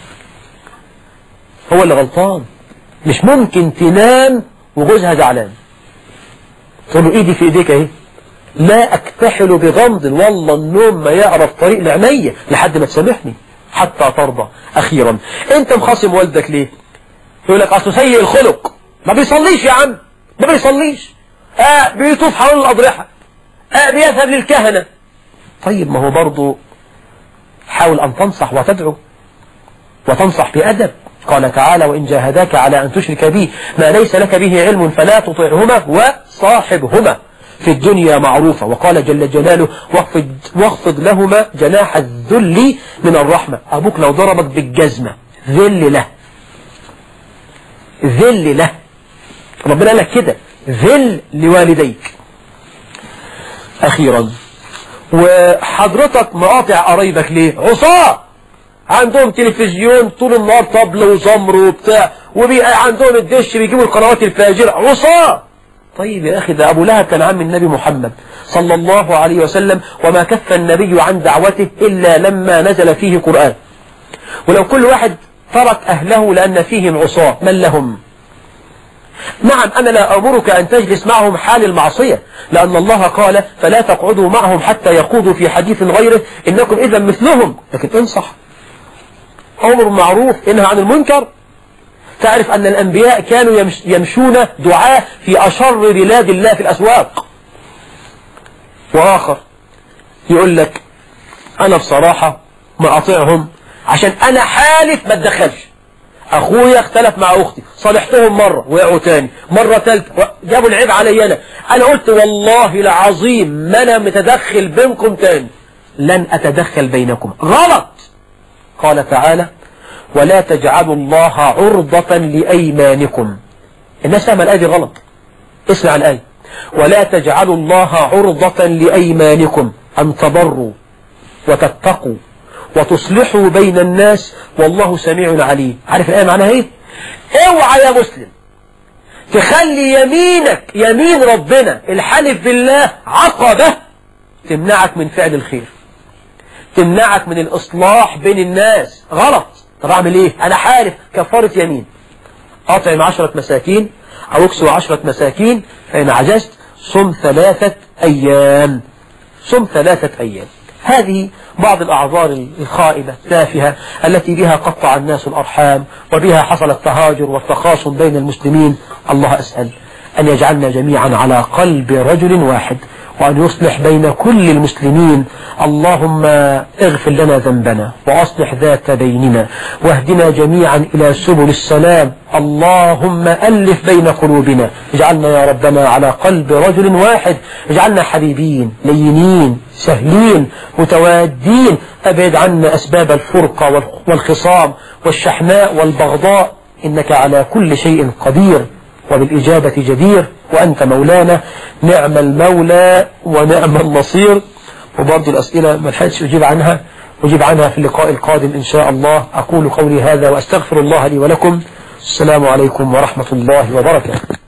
هو اللي غلطان مش ممكن تنام وجوزها زعلان تقول له ايدي في ايديك اهي لا اكتحل بغمض والله النوم ما يعرف طريق لعينيا لحد ما تسامحني حتى ترضى اخيرا انت مخاصم والدك ليه يقول لك اصله سيء الخلق ما بيصليش يا عم ما بيصليش آه بيطوف حول الاضرحه آه بيذهب للكهنه طيب ما هو برضه حاول ان تنصح وتدعو وتنصح بأدب قال تعالى وإن جاهداك على أن تشرك بي ما ليس لك به علم فلا تطعهما وصاحبهما في الدنيا معروفة وقال جل جلاله واخفض, واخفض لهما جناح الذل من الرحمة أبوك لو ضربك بالجزمة ذل له ذل له ربنا قال لك كده ذل لوالديك أخيرا وحضرتك مقاطع قرايبك ليه عصاه عندهم تلفزيون طول النهار طبل وزمر وبتاع وبيبقى عندهم الدش بيجيبوا القنوات الفاجرة عصاه طيب يا أخي ده أبو لهب كان عم النبي محمد صلى الله عليه وسلم وما كف النبي عن دعوته إلا لما نزل فيه قرآن ولو كل واحد ترك أهله لأن فيهم عصاه من لهم نعم أنا لا أمرك أن تجلس معهم حال المعصية لأن الله قال فلا تقعدوا معهم حتى يقودوا في حديث غيره إنكم إذا مثلهم لكن انصح أمر معروف انهى عن المنكر تعرف أن الأنبياء كانوا يمش يمشون دعاء في أشر بلاد الله في الأسواق وآخر يقول لك انا بصراحة مقاطعهم عشان انا حالف ما اتدخلش اخويا اختلف مع اختي صالحتهم مرة وقعوا تاني مرة تالتة جابوا العيب علي انا انا قلت والله العظيم ما انا متدخل بينكم تاني لن اتدخل بينكم غلط قال تعالى ولا تجعلوا الله عرضة لأيمانكم الناس فاهمة الآية دي غلط اسمع الآية ولا تجعلوا الله عرضة لأيمانكم أن تبروا وتتقوا وتصلحوا بين الناس والله سميع عليم عارف الآية معناها ايه اوعى يا مسلم تخلي يمينك يمين ربنا الحلف بالله عقبة تمنعك من فعل الخير تمنعك من الإصلاح بين الناس غلط طب أعمل إيه أنا حالف كفارة يمين أطعم عشرة مساكين أو اكسو عشرة مساكين فإن عجزت صم ثلاثة أيام صم ثلاثة أيام هذه بعض الأعذار الخائبة التافهة التي بها قطع الناس الأرحام وبها حصل التهاجر والتخاصم بين المسلمين الله أسأل أن يجعلنا جميعا على قلب رجل واحد وأن يصلح بين كل المسلمين اللهم اغفر لنا ذنبنا وأصلح ذات بيننا واهدنا جميعا إلى سبل السلام اللهم ألف بين قلوبنا اجعلنا يا ربنا على قلب رجل واحد اجعلنا حبيبين لينين سهلين متوادين أبعد عنا أسباب الفرقة والخصام والشحناء والبغضاء إنك على كل شيء قدير وبالإجابة جدير وأنت مولانا نعم المولى ونعم النصير وبرضه الأسئلة ما لحقتش أجيب عنها أجيب عنها في اللقاء القادم إن شاء الله أقول قولي هذا وأستغفر الله لي ولكم السلام عليكم ورحمة الله وبركاته